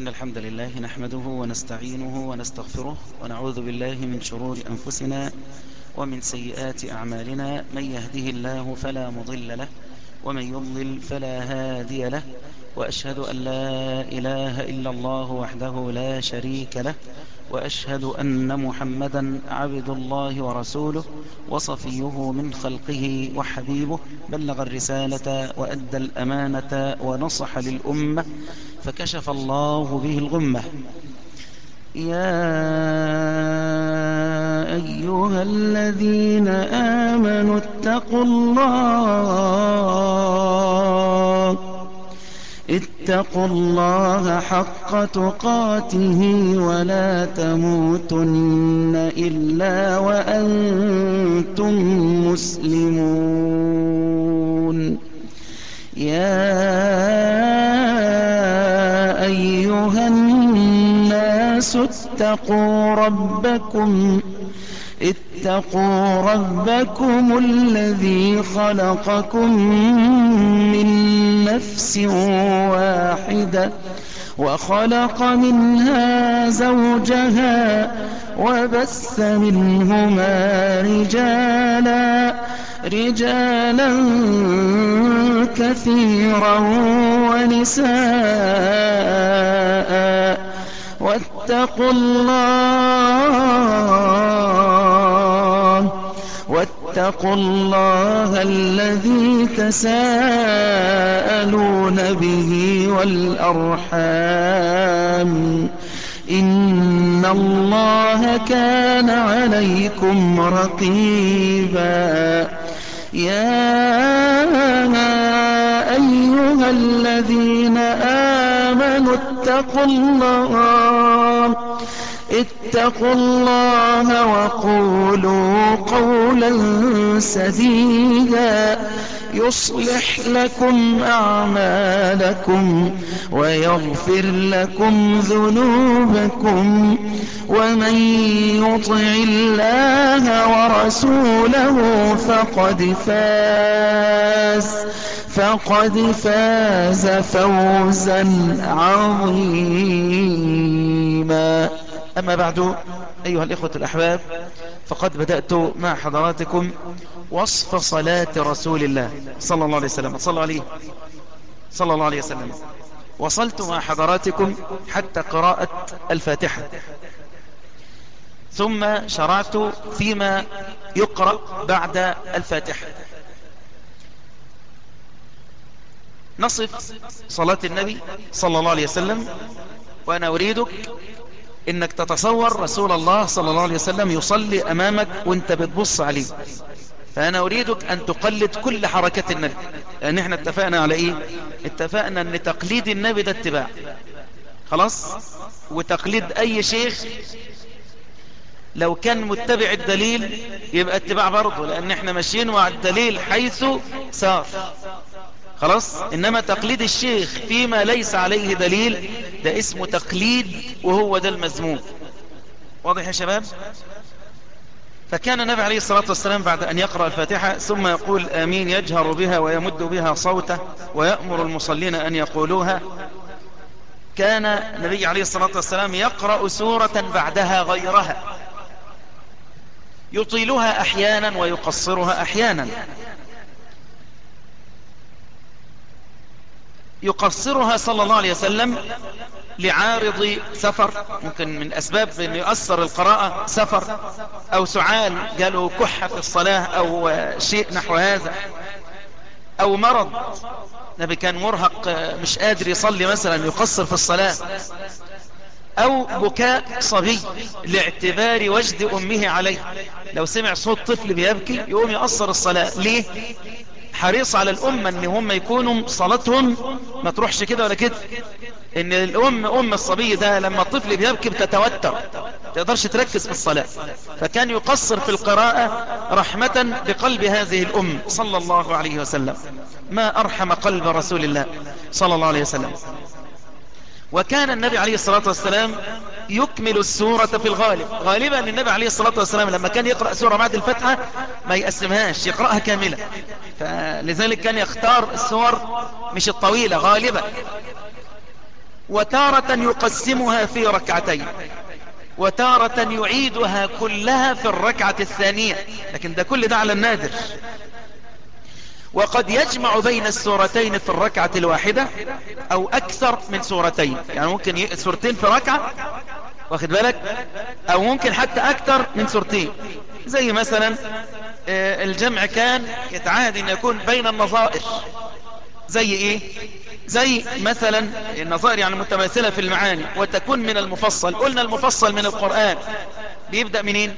إن الحمد لله نحمده ونستعينه ونستغفره ونعوذ بالله من شرور أنفسنا ومن سيئات أعمالنا من يهده الله فلا مضل له ومن يضلل فلا هادي له وأشهد أن لا إله إلا الله وحده لا شريك له وأشهد أن محمدا عبد الله ورسوله وصفيه من خلقه وحبيبه بلغ الرسالة وأدى الأمانة ونصح للأمة فكشف الله به الغمة يا أيها الذين آمنوا اتقوا الله اتقوا الله حق تقاته ولا تموتن إلا وأنتم مسلمون يا أيها الناس اتقوا ربكم اتقوا ربكم الذي خلقكم من نفس واحدة وخلق منها زوجها وبث منهما رجالا رجالا كثيرا ونساء واتقوا الله واتقوا الله الذي تساءلون به والأرحام إن الله كان عليكم رقيبا يا أيها الذين آمنوا اتقوا الله اتقوا الله وقولوا قولا سديدا يصلح لكم أعمالكم ويغفر لكم ذنوبكم ومن يطع الله ورسوله فقد فاز فقد فاز فوزا عظيما أما بعد أيها الإخوة الأحباب فقد بدأت مع حضراتكم وصف صلاة رسول الله صلى الله عليه وسلم صلى الله عليه صلى الله عليه وسلم وصلت مع حضراتكم حتى قراءة الفاتحة ثم شرعت فيما يقرأ بعد الفاتحة نصف صلاة النبي صلى الله عليه وسلم وأنا أريدك إنك تتصور رسول الله صلى الله عليه وسلم يصلي أمامك وانت بتبص عليه فأنا أريدك أن تقلد كل حركة النبي لأن احنا اتفقنا على إيه اتفقنا أن تقليد النبي ده اتباع خلاص وتقليد أي شيخ لو كان متبع الدليل يبقى اتباع برضه لأن احنا ماشيين مع الدليل حيث سار خلاص إنما تقليد الشيخ فيما ليس عليه دليل ده اسمه تقليد وهو ده المذموم واضح يا شباب فكان النبي عليه الصلاة والسلام بعد أن يقرأ الفاتحة ثم يقول آمين يجهر بها ويمد بها صوته ويأمر المصلين أن يقولوها كان النبي عليه الصلاة والسلام يقرأ سورة بعدها غيرها يطيلها أحيانا ويقصرها أحيانا يقصرها صلى الله عليه وسلم لعارض سفر ممكن من أسباب أن يؤثر القراءة سفر أو سعال قالوا كحة في الصلاة أو شيء نحو هذا أو مرض نبي كان مرهق مش قادر يصلي مثلا يقصر في الصلاة أو بكاء صبي لاعتبار وجد أمه عليه لو سمع صوت طفل بيبكي يقوم يقصر الصلاة ليه حريص على الأمة ان هم يكونوا صلاتهم ما تروحش كده ولا كده ان الأم أم الصبي ده لما الطفل بيبكي بتتوتر تقدرش تركز في الصلاة فكان يقصر في القراءة رحمة بقلب هذه الأم صلى الله عليه وسلم ما أرحم قلب رسول الله صلى الله عليه وسلم وكان النبي عليه الصلاة والسلام يكمل السورة في الغالب غالبا النبي عليه الصلاة والسلام لما كان يقرأ سورة بعد الفتحة ما يقسمهاش يقرأها كاملة فلذلك كان يختار السور مش الطويلة غالبا وتارة يقسمها في ركعتين وتارة يعيدها كلها في الركعة الثانية لكن ده كل ده على النادر وقد يجمع بين السورتين في الركعة الواحدة او اكثر من سورتين يعني ممكن سورتين في ركعة واخد بالك او ممكن حتى اكثر من سورتين زي مثلا آه، الجمع كان يتعاد ان يكون بين النظائر زي ايه زي مثلا النظائر يعني متماثلة في المعاني وتكون من المفصل قلنا المفصل من القرآن بيبدأ منين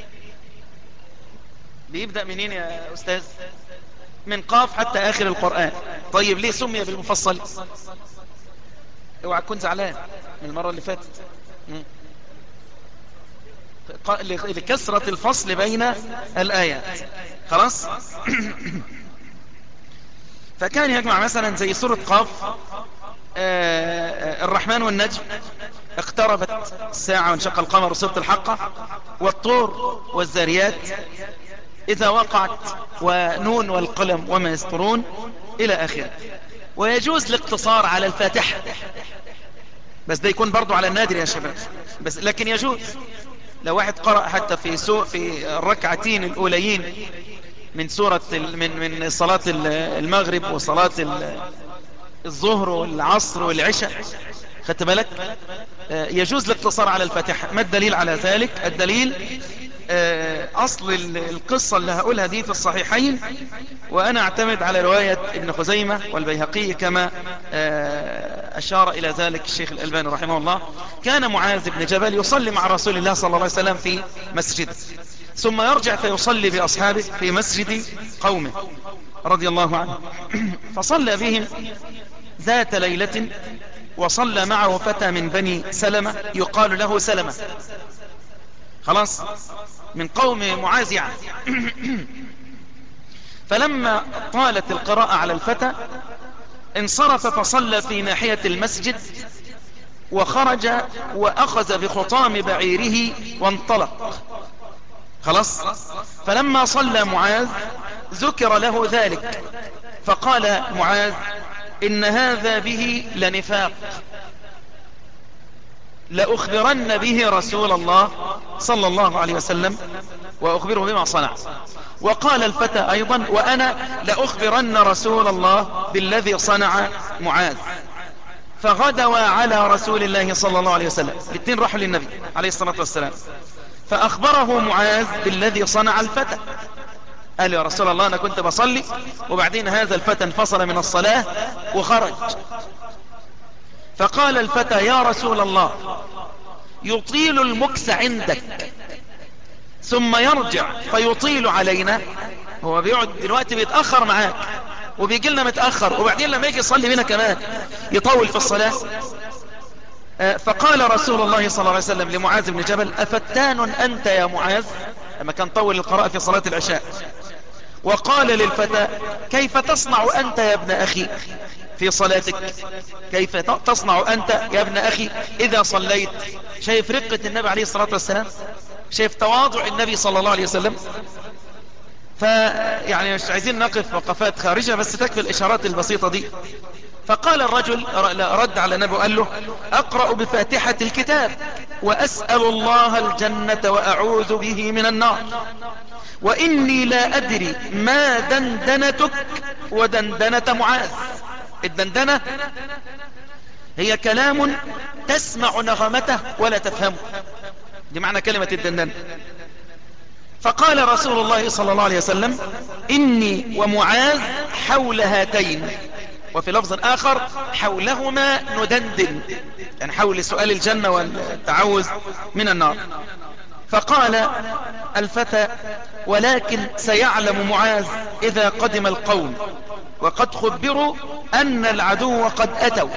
بيبدأ منين يا أستاذ من قاف حتى آخر القرآن طيب ليه سمي بالمفصل اوعى تكون زعلان من المرة اللي فاتت لكسرة الفصل بين الآيات خلاص فكان يجمع مثلا زي سورة قاف آه، الرحمن والنجم اقتربت الساعة وانشق القمر وسورة الحقة والطور والزاريات إذا وقعت ونون والقلم وما يسطرون إلى آخره ويجوز الاقتصار على الفاتحة بس ده يكون برضو على النادر يا شباب بس لكن يجوز لو واحد قرأ حتى في سوء في الركعتين الأوليين من سورة من من صلاة المغرب وصلاة الظهر والعصر والعشاء خدت بالك آه، يجوز الاقتصار على الفاتحة ما الدليل على ذلك الدليل آه، أصل القصة اللي هقولها دي في الصحيحين وأنا أعتمد على رواية ابن خزيمة والبيهقي كما آه، أشار إلى ذلك الشيخ الألباني رحمه الله كان معاذ بن جبل يصلي مع رسول الله صلى الله عليه وسلم في مسجد ثم يرجع فيصلي بأصحابه في مسجد قومه رضي الله عنه فصلى بهم ذات ليلة وصلى معه فتى من بني سلمة يقال له سلمة خلاص من قوم معاذ يعني فلما طالت القراءة على الفتى انصرف فصلى في ناحية المسجد وخرج وأخذ بخطام بعيره وانطلق خلاص فلما صلى معاذ ذكر له ذلك فقال معاذ إن هذا به لنفاق لأخبرن به رسول الله صلى الله عليه وسلم وأخبره بما صنع وقال الفتى أيضا وأنا لأخبرن رسول الله بالذي صنع معاذ فغدوا على رسول الله صلى الله عليه وسلم الاثنين راحوا للنبي عليه الصلاة والسلام فأخبره معاذ بالذي صنع الفتى قال يا رسول الله أنا كنت بصلي وبعدين هذا الفتى انفصل من الصلاة وخرج فقال الفتى يا رسول الله يطيل المكس عندك ثم يرجع فيطيل علينا هو بيقعد دلوقتي بيتأخر معاك وبيجي لنا متأخر وبعدين لما يجي يصلي بينا كمان يطول في الصلاة آه، فقال رسول الله صلى الله عليه وسلم لمعاذ بن جبل أفتان أنت يا معاذ لما كان طول القراءة في صلاة العشاء وقال للفتى كيف تصنع أنت يا ابن أخي في صلاتك كيف تصنع أنت يا ابن أخي إذا صليت شايف رقة النبي عليه الصلاة والسلام شايف تواضع النبي صلى الله عليه وسلم فيعني مش عايزين نقف وقفات خارجة بس تكفي الإشارات البسيطة دي فقال الرجل رد على النبي وقال له أقرأ بفاتحة الكتاب وأسأل الله الجنة وأعوذ به من النار وإني لا أدري ما دندنتك ودندنة معاذ الدندنة هي كلام تسمع نغمته ولا تفهمه دي معنى كلمة الدندنة فقال رسول الله صلى الله عليه وسلم إني ومعاذ حول هاتين وفي لفظ آخر حولهما ندندن يعني حول سؤال الجنة والتعوذ من النار فقال الفتى ولكن سيعلم معاذ إذا قدم القوم وقد خبروا أن العدو قد أتوا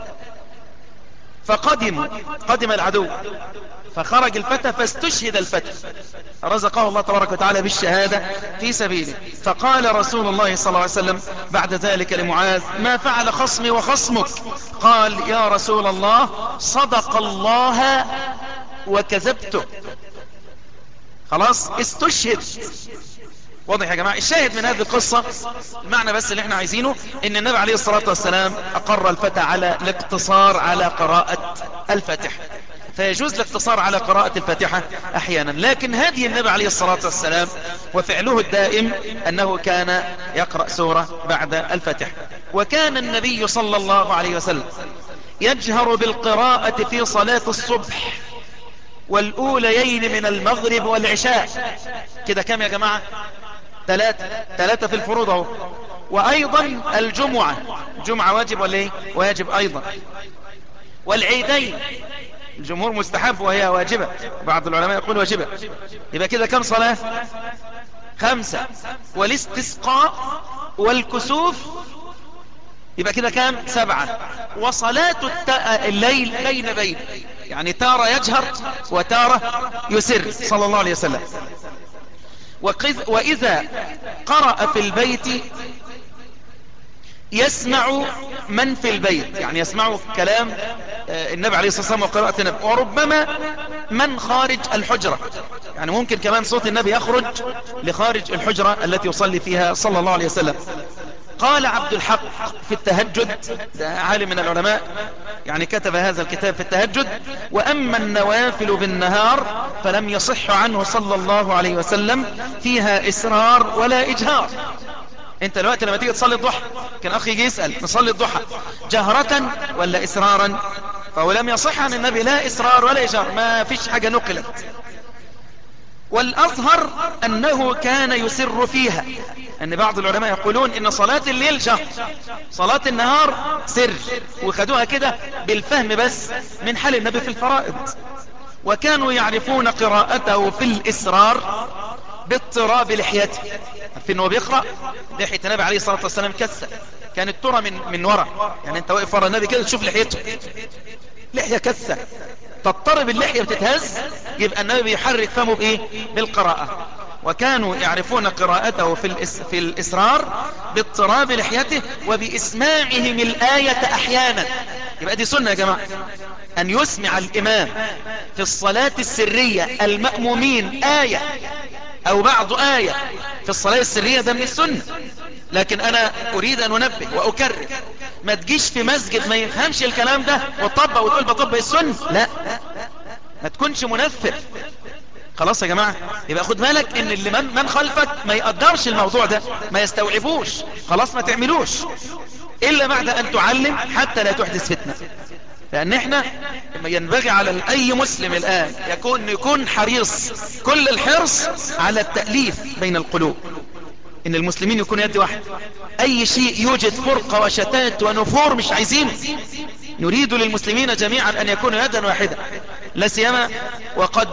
فقدموا قدم العدو فخرج الفتى فاستشهد الفتى رزقه الله تبارك وتعالى بالشهادة في سبيله فقال رسول الله صلى الله عليه وسلم بعد ذلك لمعاذ ما فعل خصمي وخصمك قال يا رسول الله صدق الله وكذبته خلاص استشهد واضح يا جماعة الشاهد من هذه القصة المعنى بس اللي احنا عايزينه ان النبي عليه الصلاة والسلام اقر الفتى على الاقتصار على قراءة الفاتحة فيجوز الاقتصار على قراءة الفاتحة احيانا لكن هدي النبي عليه الصلاة والسلام وفعله الدائم انه كان يقرأ سورة بعد الفاتحة وكان النبي صلى الله عليه وسلم يجهر بالقراءة في صلاة الصبح والأوليين من المغرب والعشاء كده كم يا جماعة ثلاثة ثلاثة في الفروض اهو وأيضا الجمعة الجمعة واجب ولا ايه واجب أيضا والعيدين الجمهور مستحب وهي واجبة بعض العلماء يقول واجبة يبقى كده كم صلاة خمسة والاستسقاء والكسوف يبقى كده كام سبعة وصلاة الليل بين بين يعني تارة يجهر وتارة يسر صلى الله عليه وسلم وإذا قرأ في البيت يسمع من في البيت يعني يسمع كلام النبي عليه الصلاة والسلام وقراءة النبي وربما من خارج الحجرة يعني ممكن كمان صوت النبي يخرج لخارج الحجرة التي يصلي فيها صلى الله عليه وسلم قال عبد الحق في التهجد ده عالم من العلماء يعني كتب هذا الكتاب في التهجد وأما النوافل بالنهار فلم يصح عنه صلى الله عليه وسلم فيها إسرار ولا إجهار انت الوقت لما تيجي تصلي الضحى كان اخي يجي يسأل نصلي الضحى جهرة ولا اسرارا فهو لم يصح عن النبي لا اسرار ولا اجهار ما فيش حاجة نقلت والأظهر أنه كان يسر فيها أن بعض العلماء يقولون إن صلاة الليل جهر صلاة النهار سر وخدوها كده بالفهم بس من حال النبي في الفرائض وكانوا يعرفون قراءته في الإسرار باضطراب لحيته عارفين هو بيقرأ لحية النبي عليه الصلاة والسلام كسة كانت ترى من من ورا يعني انت واقف ورا النبي كده تشوف لحيته لحية كسة تضطرب اللحية بتتهز يبقى النبي بيحرك فمه بايه بالقراءة وكانوا يعرفون قراءته في, الإس في الإسرار باضطراب لحيته وبإسماعهم الآية أحيانا يبقى دي سنة يا جماعة أن يسمع الإمام في الصلاة السرية المأمومين آية أو بعض آية في الصلاة السرية ده من السنة لكن أنا أريد أن أنبه وأكرر ما تجيش في مسجد ما يفهمش الكلام ده وتطبق وتقول بطبق السنة لا ما تكونش منفر خلاص يا جماعة يبقى خد بالك ان اللي من, من خلفك ما يقدرش الموضوع ده ما يستوعبوش خلاص ما تعملوش الا بعد ان تعلم حتى لا تحدث فتنة لان احنا ينبغي على اي مسلم الان يكون يكون حريص كل الحرص على التأليف بين القلوب ان المسلمين يكون يد واحد اي شيء يوجد فرقة وشتات ونفور مش عايزينه نريد للمسلمين جميعا ان يكونوا يدا واحدة لا سيما وقد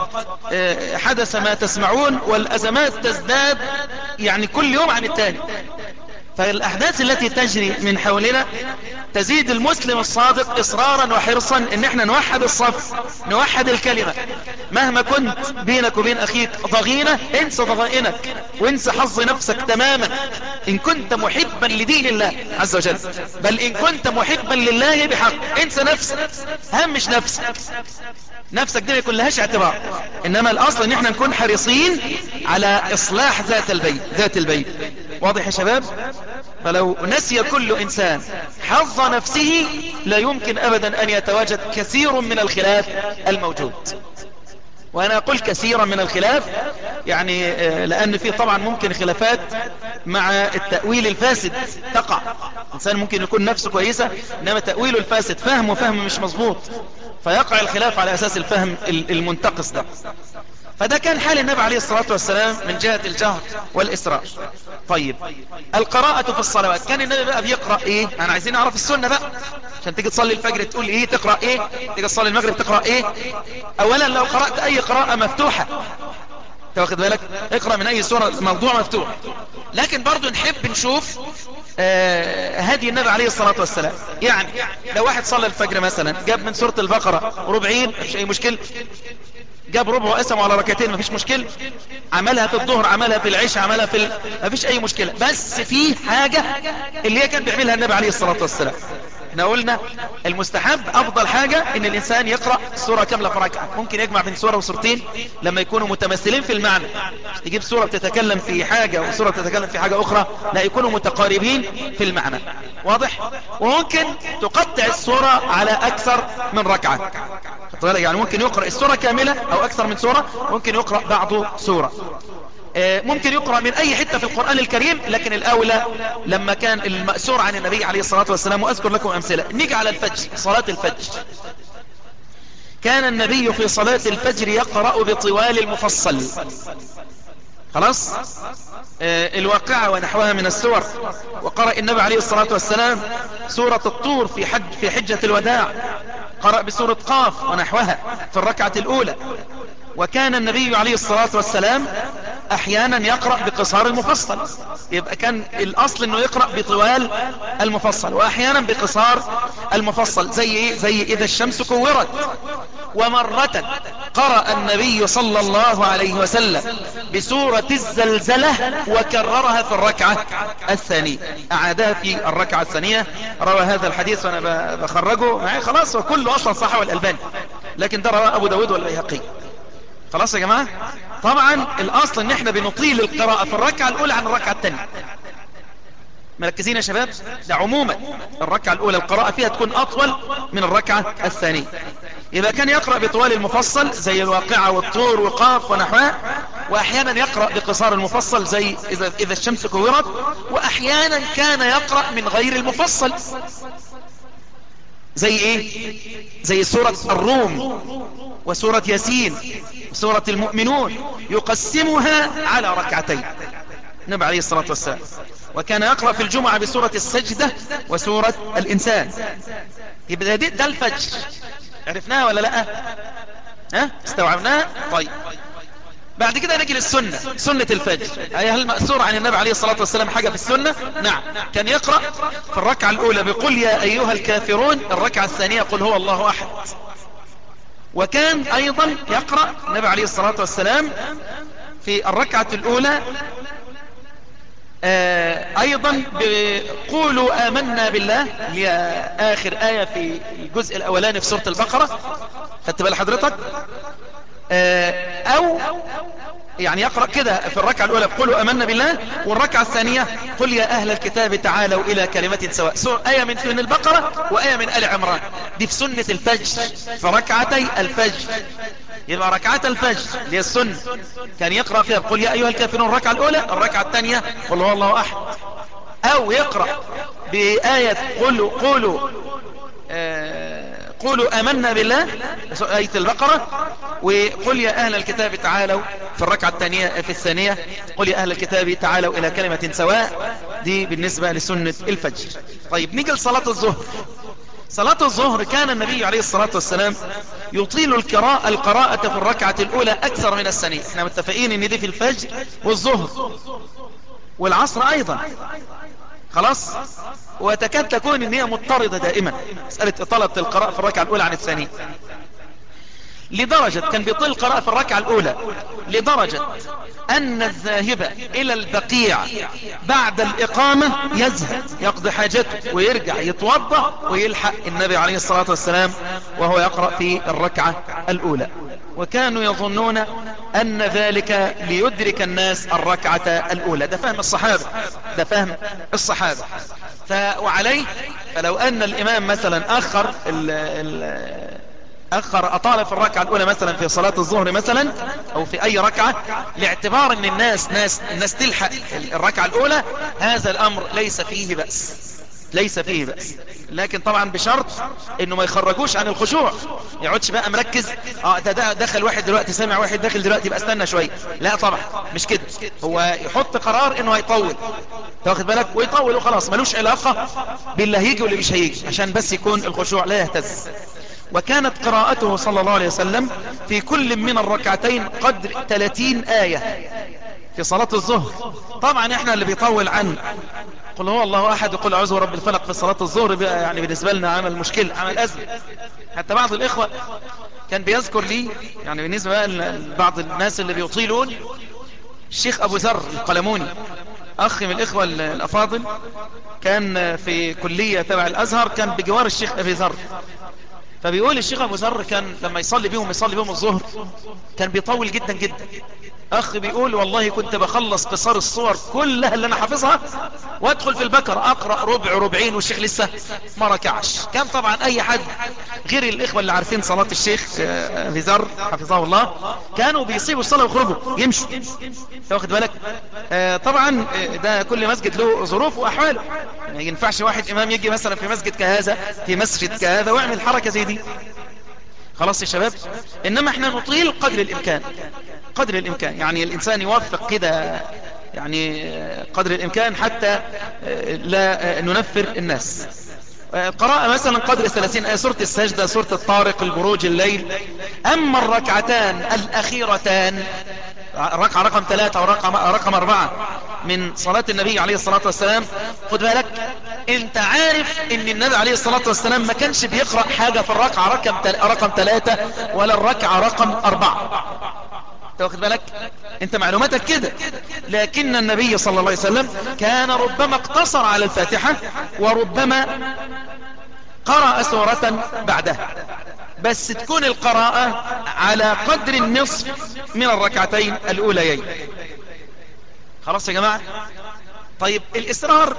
حدث ما تسمعون والازمات تزداد يعني كل يوم عن التاني فالاحداث التي تجري من حولنا تزيد المسلم الصادق اصرارا وحرصا ان احنا نوحد الصف نوحد الكلمة مهما كنت بينك وبين اخيك ضغينة انسى ضغائنك وانسى حظ نفسك تماما ان كنت محبا لدين الله عز وجل بل ان كنت محبا لله بحق انسى نفسك همش نفسك نفسك دي ما يكون لهاش اعتبار انما الاصل ان احنا نكون حريصين على اصلاح ذات البيت ذات البيت واضح يا شباب فلو نسي كل انسان حظ نفسه لا يمكن ابدا ان يتواجد كثير من الخلاف الموجود وانا اقول كثيرا من الخلاف يعني لان في طبعا ممكن خلافات مع التأويل الفاسد تقع انسان ممكن يكون نفسه كويسة انما تأويله الفاسد فهمه فهم مش مظبوط فيقع الخلاف على اساس الفهم المنتقص ده فده كان حال النبي عليه الصلاة والسلام من جهة الجهر والإسراء طيب القراءة في الصلوات كان النبي بقى بيقرأ ايه انا عايزين نعرف السنة بقى عشان تيجي تصلي الفجر تقول ايه تقرأ ايه تيجي تصلي المغرب تقرأ ايه اولا لو قرأت اي قراءة مفتوحة تاخد بالك اقرأ من اي سورة موضوع مفتوح لكن برضو نحب نشوف آه هدي النبي عليه الصلاة والسلام يعني لو واحد صلى الفجر مثلا جاب من سورة البقرة ربعين مش اي مشكلة جاب ربع وقسمه على ركعتين مفيش مشكلة عملها في الظهر عملها في العشاء عملها في ال... مفيش اي مشكلة بس في حاجة اللي هي كان بيعملها النبي عليه الصلاة والسلام احنا قلنا المستحب افضل حاجة ان الانسان يقرأ سورة كاملة في ركعة ممكن يجمع بين سورة وسورتين لما يكونوا متمثلين في المعنى يجيب سورة بتتكلم في حاجة وسورة بتتكلم في حاجة اخرى لا يكونوا متقاربين في المعنى واضح وممكن تقطع السورة على اكثر من ركعة يعني ممكن يقرأ السورة كاملة او اكثر من سورة ممكن يقرأ بعض سورة ممكن يقرأ من اي حتة في القرآن الكريم لكن الاولى لما كان المأسور عن النبي عليه الصلاة والسلام واذكر لكم امثلة نيجي على الفجر صلاة الفجر كان النبي في صلاة الفجر يقرأ بطوال المفصل خلاص آه الواقعة ونحوها من السور وقرأ النبي عليه الصلاة والسلام سورة الطور في حج في حجة الوداع قرأ بسورة قاف ونحوها في الركعة الأولى وكان النبي عليه الصلاة والسلام احيانا يقرأ بقصار المفصل يبقى كان الاصل انه يقرأ بطوال المفصل واحيانا بقصار المفصل زي ايه زي اذا الشمس كورت ومرة قرأ النبي صلى الله عليه وسلم بسورة الزلزلة وكررها في الركعة الثانية اعادها في الركعة الثانية روى هذا الحديث وانا بخرجه معي خلاص وكله اصلا صح والالباني لكن ده رواه ابو داود والبيهقي خلاص يا جماعة طبعا الاصل ان احنا بنطيل القراءة في الركعة الاولى عن الركعة الثانية مركزين يا شباب ده عموما الركعة الاولى القراءة فيها تكون اطول من الركعة الثانية يبقى كان يقرأ بطوال المفصل زي الواقعة والطور وقاف ونحوها واحيانا يقرأ بقصار المفصل زي اذا, إذا الشمس كورت واحيانا كان يقرأ من غير المفصل زي ايه زي سورة الروم وسورة ياسين وسورة المؤمنون يقسمها على ركعتين النبي عليه الصلاة والسلام وكان يقرأ في الجمعة بسورة السجدة وسورة الإنسان يبقى ده, ده الفجر عرفناها ولا لا ها استوعبناها طيب بعد كده نجي للسنة سنة الفجر أي هل مأسور عن النبي عليه الصلاة والسلام حاجة في السنة نعم كان يقرأ في الركعة الأولى بقل يا أيها الكافرون الركعة الثانية قل هو الله أحد وكان أيضا يقرأ النبي عليه الصلاة والسلام في الركعة الأولى أيضا قولوا آمنا بالله هي آخر آية في الجزء الأولاني في سورة البقرة خدت بال حضرتك أو يعني يقرأ كده في الركعة الأولى قولوا أمنا بالله والركعة الثانية قل يا أهل الكتاب تعالوا إلى كلمة سواء سورة آية من من البقرة وآية من آل عمران دي في سنة الفجر في ركعتي الفجر يبقى ركعات الفجر اللي هي السنة كان يقرأ فيها قل يا أيها الكافرون الركعة الأولى الركعة الثانية قل هو الله أحد أو يقرأ بآية قولوا قولوا آه قولوا آمنا بالله آية البقرة وقل يا أهل الكتاب تعالوا في الركعة الثانية في الثانية قل يا أهل الكتاب تعالوا إلى كلمة سواء دي بالنسبة لسنة الفجر طيب نيجي لصلاة الظهر صلاة الظهر كان النبي عليه الصلاة والسلام يطيل القراءة القراءة في الركعة الأولى أكثر من الثانية احنا متفقين ان دي في الفجر والظهر والعصر أيضا خلاص وتكاد تكون ان هي مضطردة دائما مسألة اطالة القراءة في الركعة الاولى عن الثانية لدرجة كان بيطيل القراءة في الركعة الاولى لدرجة ان الذاهب الى البقيع بعد الاقامة يزهد يقضي حاجته ويرجع يتوضا ويلحق النبي عليه الصلاة والسلام وهو يقرأ في الركعة الاولى وكانوا يظنون ان ذلك ليدرك الناس الركعة الاولى ده فهم الصحابة ده فهم الصحابة ف... وعليه فلو ان الامام مثلا اخر ال... ال... اخر اطال في الركعة الاولى مثلا في صلاة الظهر مثلا او في اي ركعة لاعتبار ان الناس ناس الناس تلحق الركعة الاولى هذا الامر ليس فيه بأس ليس فيه بأس لكن طبعا بشرط انه ما يخرجوش عن الخشوع يقعدش بقى مركز اه ده, ده دخل واحد دلوقتي سامع واحد داخل دلوقتي يبقى استنى شوية لا طبعا مش كده هو يحط قرار انه هيطول تاخد بالك ويطول وخلاص ملوش علاقة باللي هيجي واللي مش هيجي عشان بس يكون الخشوع لا يهتز وكانت قراءته صلى الله عليه وسلم في كل من الركعتين قدر 30 آية في صلاة الظهر طبعا احنا اللي بيطول عن قل هو الله احد وقل اعوذ برب الفلق في صلاة الظهر بقى يعني بالنسبة لنا عمل مشكلة عمل ازمة حتى بعض الاخوة كان بيذكر لي يعني بالنسبة لبعض الناس اللي بيطيلون الشيخ ابو ذر القلموني اخ من الاخوة الافاضل كان في كلية تبع الازهر كان بجوار الشيخ ابي ذر فبيقول الشيخ ابو ذر كان لما يصلي بيهم يصلي بيهم الظهر كان بيطول جدا جدا اخ بيقول والله كنت بخلص قصار الصور كلها اللي انا حافظها وادخل في البكر اقرأ ربع ربعين والشيخ لسه ما ركعش كان طبعا اي حد غير الاخوة اللي عارفين صلاة الشيخ ابي ذر حفظه الله كانوا بيصيبوا الصلاة ويخرجوا يمشوا واخد بالك آه طبعا ده كل مسجد له ظروف واحواله ما يعني ينفعش واحد امام يجي مثلا في مسجد كهذا في مسجد كهذا ويعمل حركة زي دي خلاص يا شباب انما احنا نطيل قدر الامكان قدر الامكان يعني الانسان يوفق كده يعني قدر الامكان حتى لا ننفر الناس قراءة مثلا قدر 30 آية سورة السجدة سورة الطارق البروج الليل أما الركعتان الأخيرتان ركعة رقم ثلاثة ورقم رقم أربعة من صلاة النبي عليه الصلاة والسلام خد بالك انت عارف ان النبي عليه الصلاة والسلام ما كانش بيقرأ حاجة في الركعة رقم رقم ثلاثة ولا الركعة رقم أربعة واخد بالك انت معلوماتك كده لكن النبي صلى الله عليه وسلم كان ربما اقتصر على الفاتحة وربما قرأ سورة بعدها بس تكون القراءة على قدر النصف من الركعتين الأوليين خلاص يا جماعة طيب الإسرار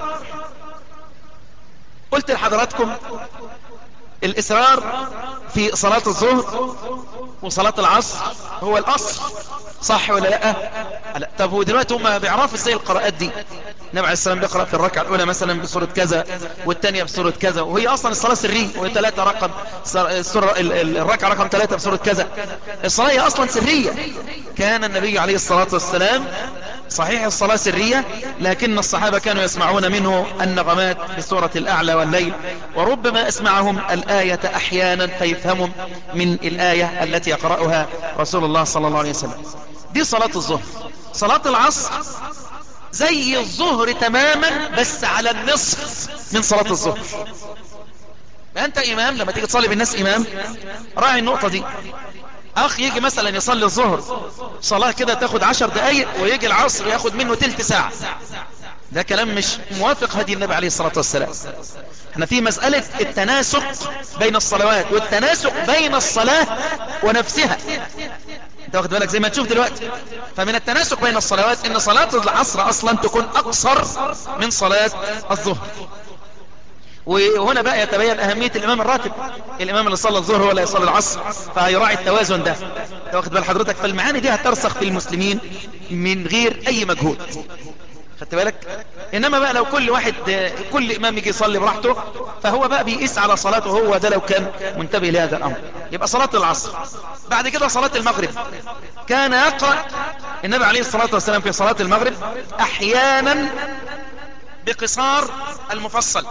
قلت لحضراتكم الإسرار في صلاة الظهر وصلاة العصر هو الأصل صح ولا لا لا طب هو دلوقتي هم بيعرفوا ازاي القراءات دي النبي عليه السلام بيقرأ في الركعة الأولى مثلا بسورة كذا والثانية بسورة كذا وهي أصلا الصلاة سرية وهي ثلاثة رقم السورة الركعة رقم ثلاثة بسورة كذا الصلاة هي أصلا سرية كان النبي عليه الصلاة والسلام صحيح الصلاة سرية لكن الصحابة كانوا يسمعون منه النغمات بسورة الأعلى والليل وربما أسمعهم الآية أحيانا فيفهموا من الآية التي يقرأها رسول الله صلى الله عليه وسلم دي صلاة الظهر صلاة العصر زي الظهر تماما بس على النصف من صلاة الظهر أنت إمام لما تيجي تصلي بالناس إمام راعي النقطة دي اخ يجي مثلا يصلي الظهر صلاة كده تاخد عشر دقايق ويجي العصر ياخد منه تلت ساعة ده كلام مش موافق هدي النبي عليه الصلاة والسلام احنا في مسألة التناسق بين الصلوات والتناسق بين الصلاة ونفسها انت واخد بالك زي ما تشوف دلوقتي فمن التناسق بين الصلوات ان صلاة العصر اصلا تكون اقصر من صلاة الظهر وهنا بقى يتبين أهمية الإمام الراتب الإمام اللي صلى الظهر ولا يصلي العصر فيراعي التوازن ده واخد بال حضرتك فالمعاني دي هترسخ في المسلمين من غير أي مجهود خدت بالك إنما بقى لو كل واحد كل إمام يجي يصلي براحته فهو بقى بيقيس على صلاته هو ده لو كان منتبه لهذا الأمر يبقى صلاة العصر بعد كده صلاة المغرب كان يقرأ النبي عليه الصلاة والسلام في صلاة المغرب أحيانا بقصار المفصل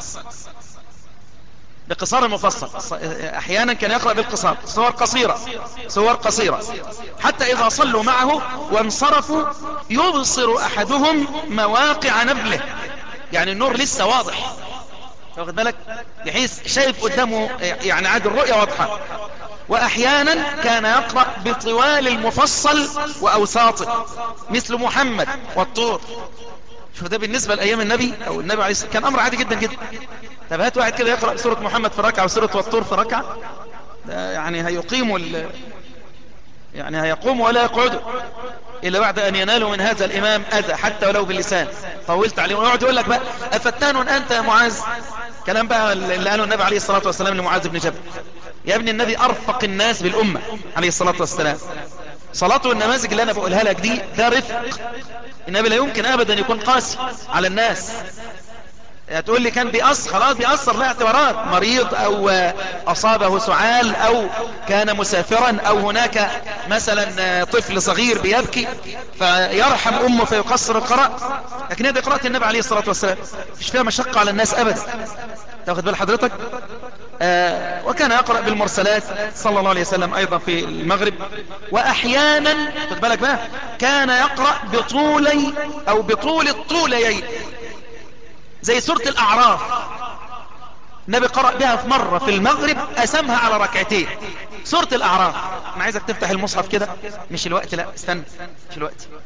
بقصار المفصل احيانا كان يقرأ بالقصار صور قصيرة صور قصيرة حتى اذا صلوا معه وانصرفوا يبصر احدهم مواقع نبله يعني النور لسه واضح واخد بالك بحيث شايف قدامه يعني عاد الرؤية واضحة واحيانا كان يقرأ بطوال المفصل واوساطه مثل محمد والطور شوف ده بالنسبة لأيام النبي أو النبي عليه الصلاة كان أمر عادي جدا جدا طب هات واحد كده يقرأ سورة محمد في ركعة وسورة والطور في ركعة ده يعني هيقيم ال... يعني هيقوم ولا يقعد إلا بعد أن ينالوا من هذا الإمام أذى حتى ولو باللسان طولت عليه ويقعد يقول لك بقى أفتان أنت يا معاذ كلام بقى اللي قاله النبي عليه الصلاة والسلام لمعاذ بن جبل يا ابن النبي أرفق الناس بالأمة عليه الصلاة والسلام صلاته والنماذج اللي أنا بقولها لك دي ده رفق النبي لا يمكن أبدا يكون قاسي على الناس تقول لي كان بيأثر خلاص بيأثر لا اعتبارات مريض او اصابه سعال او كان مسافرا او هناك مثلا طفل صغير بيبكي فيرحم امه فيقصر القراءة لكن هذه قراءة النبي عليه الصلاة والسلام مش فيها مشقة على الناس ابدا تاخد بال حضرتك آه وكان يقرأ بالمرسلات صلى الله عليه وسلم ايضا في المغرب واحيانا خد بالك بقى كان يقرأ بطولي او بطول الطوليين زي سورة الأعراف النبي قرأ بها في مرة في المغرب أسمها على ركعتين سورة الأعراف أنا عايزك تفتح المصحف كده مش الوقت لا استنى مش الوقت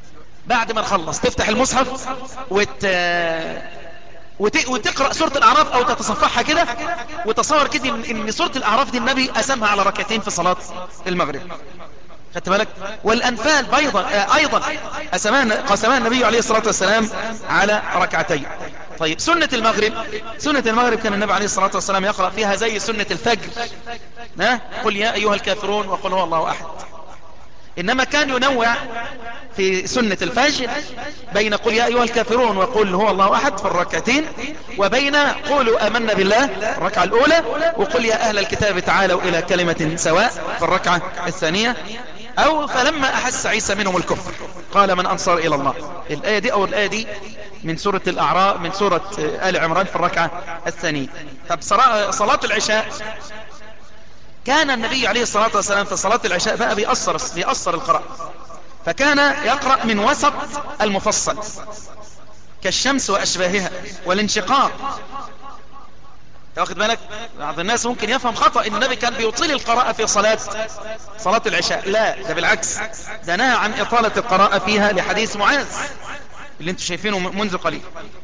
بعد ما نخلص تفتح المصحف وت... وت... وتقرأ سورة الأعراف أو تتصفحها كده وتصور كده إن- إن سورة الأعراف دي النبي أسمها على ركعتين في صلاة المغرب خدت بالك والأنفال بيضا آه، أيضا أسمان قسمان النبي عليه الصلاة والسلام على ركعتين طيب سنة المغرب سنة المغرب كان النبي عليه الصلاة والسلام يقرأ فيها زي سنة الفجر ها؟ قل يا أيها الكافرون وقل هو الله أحد إنما كان ينوع في سنة الفجر بين قل يا أيها الكافرون وقل هو الله أحد في الركعتين وبين قولوا أمنا بالله الركعة الأولى وقل يا أهل الكتاب تعالوا إلى كلمة سواء في الركعة الثانية أو فلما أحس عيسى منهم الكفر قال من أنصار إلى الله الآية دي أو الآية دي من سورة الأعراء من سورة آل عمران في الركعة الثانية طب صلاة صلاة العشاء كان النبي عليه الصلاة والسلام في صلاة العشاء بقى بيأثر, بيأثر القراءة فكان يقرأ من وسط المفصل كالشمس وأشباهها والانشقاق واخد بالك بعض الناس ممكن يفهم خطأ ان النبي كان بيطيل القراءة في صلاة صلاة العشاء لا ده بالعكس ده نهى عن إطالة القراءة فيها لحديث معاذ اللي انتم شايفينه منذ قليل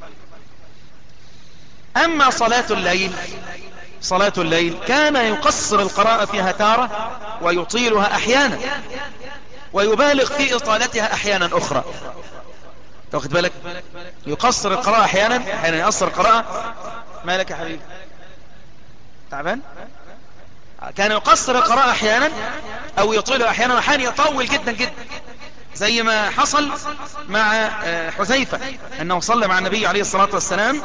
أما صلاة الليل صلاة الليل كان يقصر القراءة فيها تارة ويطيلها أحيانا ويبالغ في إطالتها أحيانا أخرى تاخد بالك يقصر القراءة أحيانا أحيانا يقصر القراءة ما لك يا حبيبي تعبان كان يقصر القراءة أحيانا أو يطيلها أحيانا أحيانا يطول جدا جدا زي ما حصل مع آه، حذيفة أنه صلى مع النبي عليه الصلاة والسلام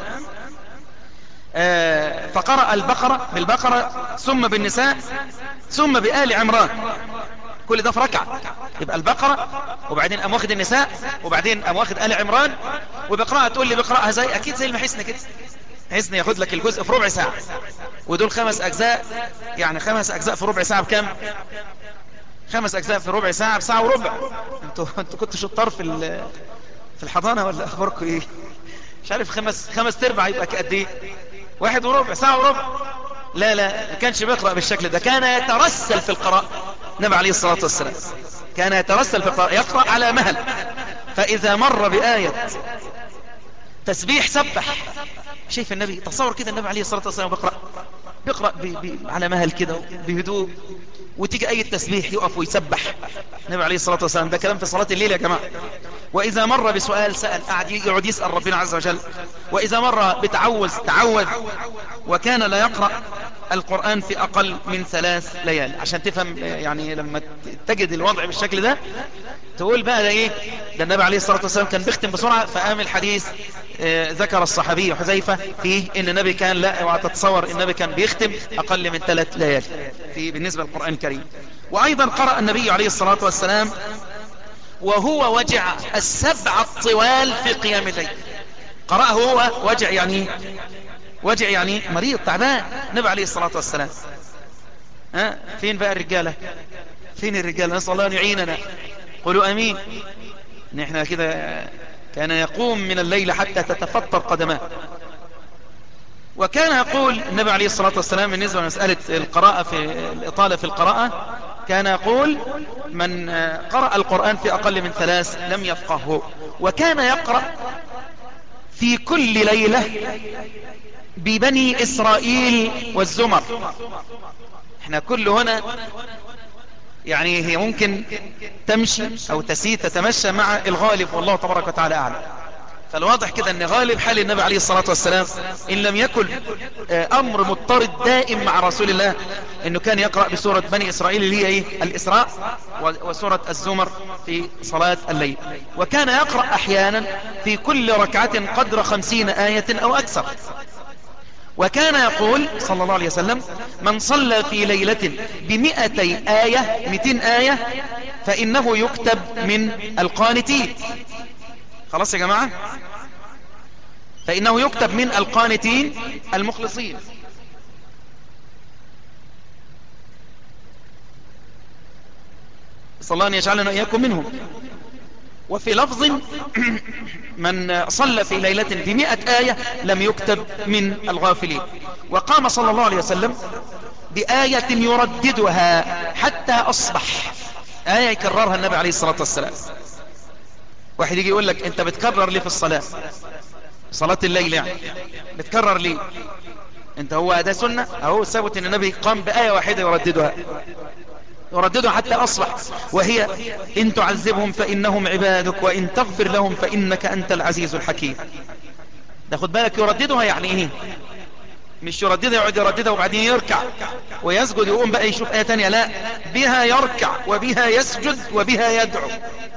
آه، فقرأ البقرة بالبقرة ثم بالنساء ثم بآل عمران كل ده في ركعة يبقى البقرة وبعدين قام واخد النساء وبعدين قام واخد آل عمران وبقرأها تقول لي بقرأها زي أكيد زي المحسن كده حسن ياخد لك الجزء في ربع ساعة ودول خمس أجزاء يعني خمس أجزاء في ربع ساعة بكام خمس أجزاء في ربع ساعة بساعة وربع انتوا انتوا كنتوا شطار في ال- في الحضانة ولا أخباركم إيه مش عارف خمس خمس تربع يبقى قد إيه واحد وربع ساعة وربع لا لا ما كانش بيقرأ بالشكل ده كان يترسل في القراءة النبي عليه الصلاة والسلام كان يترسل في القراءة يقرأ على مهل فإذا مر بآية تسبيح سبح شايف النبي تصور كده النبي عليه الصلاة والسلام بيقرأ بيقرأ ب... ب... على مهل كده بهدوء وتيجي أي تسبيح يقف ويسبح النبي عليه الصلاة والسلام ده كلام في صلاة الليل يا جماعة وإذا مر بسؤال سأل قاعد يقعد يسأل ربنا عز وجل وإذا مر بتعوذ تعوذ وكان لا يقرأ القرآن في أقل من ثلاث ليال عشان تفهم يعني لما تجد الوضع بالشكل ده تقول بقى ده ايه ده النبي عليه الصلاة والسلام كان بيختم بسرعة فقام الحديث آه، ذكر الصحابي حذيفة فيه ان النبي كان لا اوعى تتصور النبي كان بيختم اقل من ثلاث ليالي في بالنسبة للقرآن الكريم وايضا قرأ النبي عليه الصلاة والسلام وهو وجع السبع الطوال في قيام الليل قرأه هو وجع يعني وجع يعني مريض تعبان النبي عليه الصلاة والسلام ها فين بقى الرجالة فين الرجالة نسأل الله أن يعيننا قولوا أمين نحن كده كان يقوم من الليل حتى تتفطر قدماه وكان يقول النبي عليه الصلاة والسلام بالنسبة لمسألة القراءة في الإطالة في القراءة كان يقول من قرأ القرآن في أقل من ثلاث لم يفقهه وكان يقرأ في كل ليلة ببني إسرائيل والزمر احنا كل هنا يعني هي ممكن تمشي او تسي تتمشى مع الغالب والله تبارك وتعالى اعلم فالواضح كده ان غالب حال النبي عليه الصلاة والسلام ان لم يكن آه، امر مضطرد دائم مع رسول الله انه كان يقرأ بسورة بني اسرائيل اللي هي ايه الاسراء و- وسورة الزمر في صلاة الليل وكان يقرأ احيانا في كل ركعة قدر خمسين آية او اكثر وكان يقول صلى الله عليه وسلم من صلى في ليلة بمئتي آية مئتين آية فإنه يكتب من القانتين خلاص يا جماعة فإنه يكتب من القانتين المخلصين صلى الله أن يجعلنا إياكم منهم وفي لفظ من صلى في ليلة بمئة آية لم يكتب من الغافلين وقام صلى الله عليه وسلم بآية يرددها حتى أصبح آية يكررها النبي عليه الصلاة والسلام واحد يجي يقول لك انت بتكرر ليه في الصلاة صلاة الليل يعني بتكرر ليه انت هو ده سنة اهو ثبت ان النبي قام بآية واحدة يرددها يرددها حتى أصبح وهي إن تعذبهم فإنهم عبادك وإن تغفر لهم فإنك أنت العزيز الحكيم ده خد بالك يرددها يعني إيه مش يرددها يقعد يرددها وبعدين يركع ويسجد يقوم بقى يشوف آية تانية لا بها يركع وبها يسجد وبها يدعو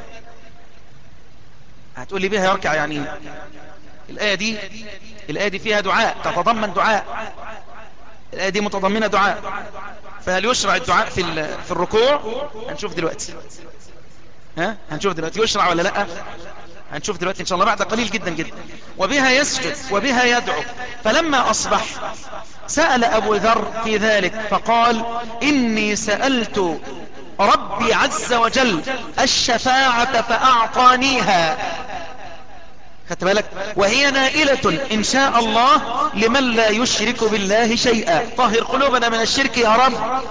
هتقول لي بها يركع يعني إيه الآية دي الآية دي فيها دعاء تتضمن دعاء الآية دي متضمنة دعاء فهل يشرع الدعاء في في الركوع هنشوف دلوقتي ها هنشوف دلوقتي يشرع ولا لا هنشوف دلوقتي ان شاء الله بعد قليل جدا جدا وبها يسجد وبها يدعو فلما اصبح سأل ابو ذر في ذلك فقال اني سألت ربي عز وجل الشفاعة فاعطانيها خدت بالك وهي نائلة إن شاء الله لمن لا يشرك بالله شيئا طهر قلوبنا من الشرك يا رب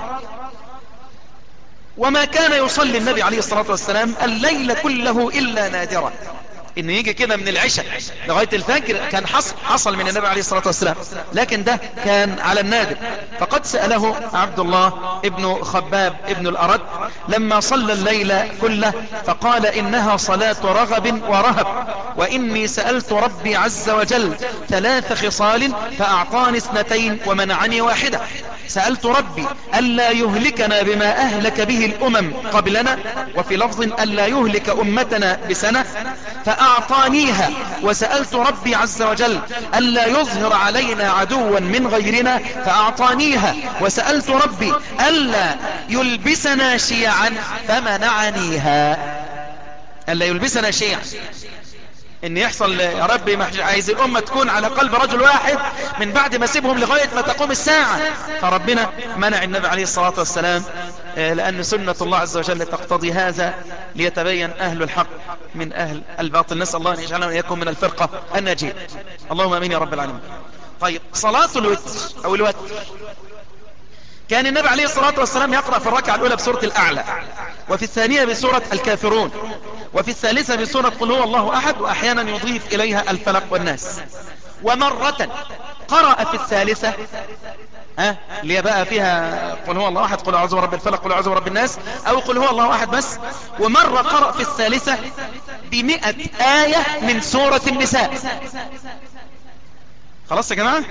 وما كان يصلي النبي عليه الصلاة والسلام الليل كله إلا نادرا انه يجي كده من العشاء لغاية الفجر كان حصل, حصل من النبي عليه الصلاة والسلام لكن ده كان على النادر فقد سأله عبد الله ابن خباب ابن الأرد لما صلى الليل كله فقال إنها صلاة رغب ورهب وإني سألت ربي عز وجل ثلاث خصال فأعطاني اثنتين ومنعني واحدة سألت ربي ألا يهلكنا بما أهلك به الأمم قبلنا وفي لفظ ألا يهلك أمتنا بسنة فأعطانيها وسألت ربي عز وجل ألا يظهر علينا عدوا من غيرنا فأعطانيها وسألت ربي ألا يلبسنا شيعا فمنعنيها ألا يلبسنا شيعا ان يحصل يا ربي عايز الامة تكون على قلب رجل واحد من بعد ما سيبهم لغاية ما تقوم الساعة فربنا منع النبي عليه الصلاة والسلام لان سنة الله عز وجل تقتضي هذا ليتبين اهل الحق من اهل الباطل نسأل الله ان يجعلنا وإياكم من الفرقة الناجية اللهم امين يا رب العالمين طيب صلاة الوتر او الوتر كان النبي عليه الصلاة والسلام يقرأ في الركعة الأولى بسورة الأعلى وفي الثانية بسورة الكافرون وفي الثالثة بسورة قل هو الله أحد وأحيانا يضيف إليها الفلق والناس ومرة قرأ في الثالثة ها اللي بقى فيها قل هو الله أحد قل أعوذ برب الفلق قل أعوذ برب الناس أو قل هو الله أحد بس ومرة قرأ في الثالثة بمئة آية من سورة النساء خلاص يا جماعة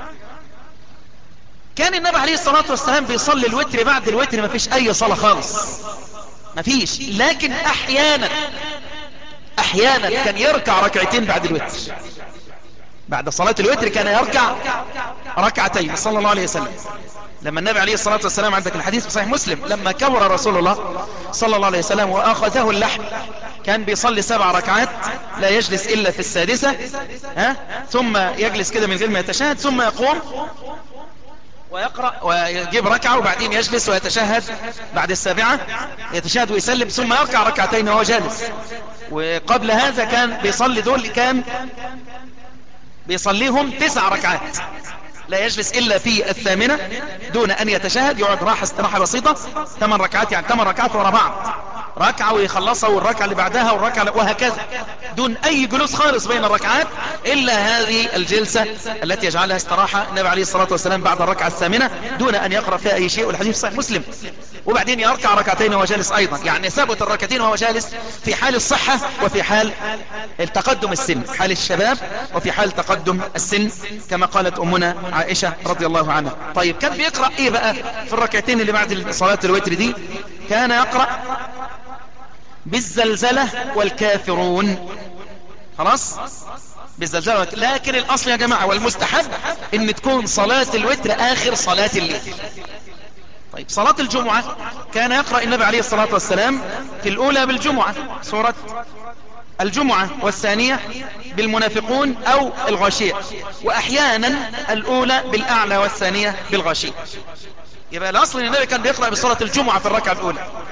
كان النبي عليه الصلاة والسلام بيصلي الوتر بعد الوتر ما فيش اي صلاة خالص ما فيش لكن احيانا احيانا كان يركع ركعتين بعد الوتر بعد صلاة الوتر كان يركع ركعتين صلى الله عليه وسلم لما النبي عليه الصلاة والسلام عندك الحديث في صحيح مسلم لما كبر رسول الله صلى الله عليه وسلم وأخذه اللحم كان بيصلي سبع ركعات لا يجلس إلا في السادسة ها؟ ثم يجلس كده من غير ما يتشاهد ثم يقوم ويقرأ ويجيب ركعة وبعدين يجلس ويتشهد بعد السابعة يتشهد ويسلم ثم يركع ركعتين وهو جالس وقبل هذا كان بيصلي دول كان بيصليهم تسع ركعات لا يجلس إلا في الثامنة دون أن يتشهد يقعد راحة استراحة بسيطة ثمان ركعات يعني ثمان ركعات ورا بعض ركعة ويخلصها والركعة اللي بعدها والركعة وهكذا دون أي جلوس خالص بين الركعات إلا هذه الجلسة التي يجعلها استراحة النبي عليه الصلاة والسلام بعد الركعة الثامنة دون أن يقرأ فيها أي شيء والحديث صحيح مسلم وبعدين يركع ركعتين وهو جالس أيضا يعني ثبت الركعتين وهو جالس في حال الصحة وفي حال التقدم السن حال الشباب وفي حال تقدم السن كما قالت أمنا عائشة رضي الله عنها طيب كان بيقرأ إيه بقى في الركعتين اللي بعد صلاة الوتر دي كان يقرأ بالزلزلة والكافرون خلاص بالزلزلة لكن الأصل يا جماعة والمستحب ان تكون صلاة الوتر آخر صلاة الليل طيب صلاة الجمعة كان يقرأ النبي عليه الصلاة والسلام في الأولى بالجمعة سورة الجمعة والثانية بالمنافقون أو الغاشية وأحيانا الأولى بالأعلى والثانية بالغاشية يبقى الأصل ان النبي كان بيقرأ بصلاة الجمعة في الركعة الأولى